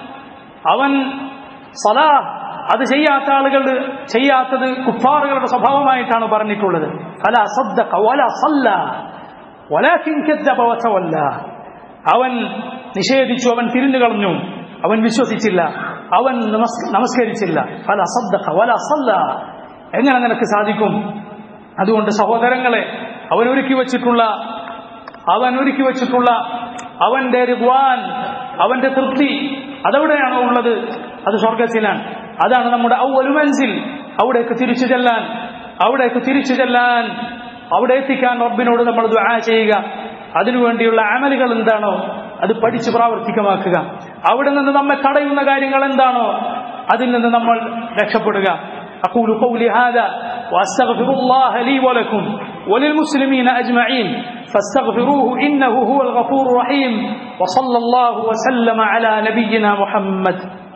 അവൻ സലാ അത് ചെയ്യാത്ത ആളുകൾ ചെയ്യാത്തത് കുഫാറുകളുടെ സ്വഭാവമായിട്ടാണ് പറഞ്ഞിട്ടുള്ളത് ഫല സദ്ദഖ വല സല്ല വലാകിൻ കദ്ദബ വതവല്ല അവൻ നിഷേധിച്ചു അവൻ തിരിഞ്ഞു കളഞ്ഞു അവൻ വിശ്വസിച്ചില്ല അവൻ നമസ്കരിച്ചില്ല ഫല സദ്ദഖ വല സല്ല എങ്ങനെ നിനക്ക് സാധിക്കും അതുകൊണ്ട് സഹോദരങ്ങളെ അവൻ ഒരുക്കി വച്ചിട്ടുള്ള അവൻ ഒരുക്കി വച്ചിട്ടുള്ള അവന്റെ രുവാൻ അവന്റെ തൃപ്തി അതെവിടെയാണോ ഉള്ളത് അത് സ്വർഗത്തിലാണ് അതാണ് നമ്മുടെ ഔവലു മനസ്സിൽ അവിടേക്ക് തിരിച്ചു ചെല്ലാൻ അവിടേക്ക് തിരിച്ചു ചെല്ലാൻ അവിടെ എത്തിക്കാൻ റബ്ബിനോട് നമ്മൾ ദുആ ചെയ്യുക അതിനുവേണ്ടിയുള്ള അമലുകൾ എന്താണോ അത് പഠിച്ച് പ്രാവർത്തികമാക്കുക അവിടെ നിന്ന് നമ്മെ തടയുന്ന കാര്യങ്ങൾ എന്താണോ അതിൽ നിന്ന് നമ്മൾ രക്ഷപ്പെടുക أقول قولي هذا وأستغفر الله لي ولكم وللمسلمين أجمعين فاستغفروه إنه هو الغفور الرحيم وصلى الله وسلم على نبينا محمد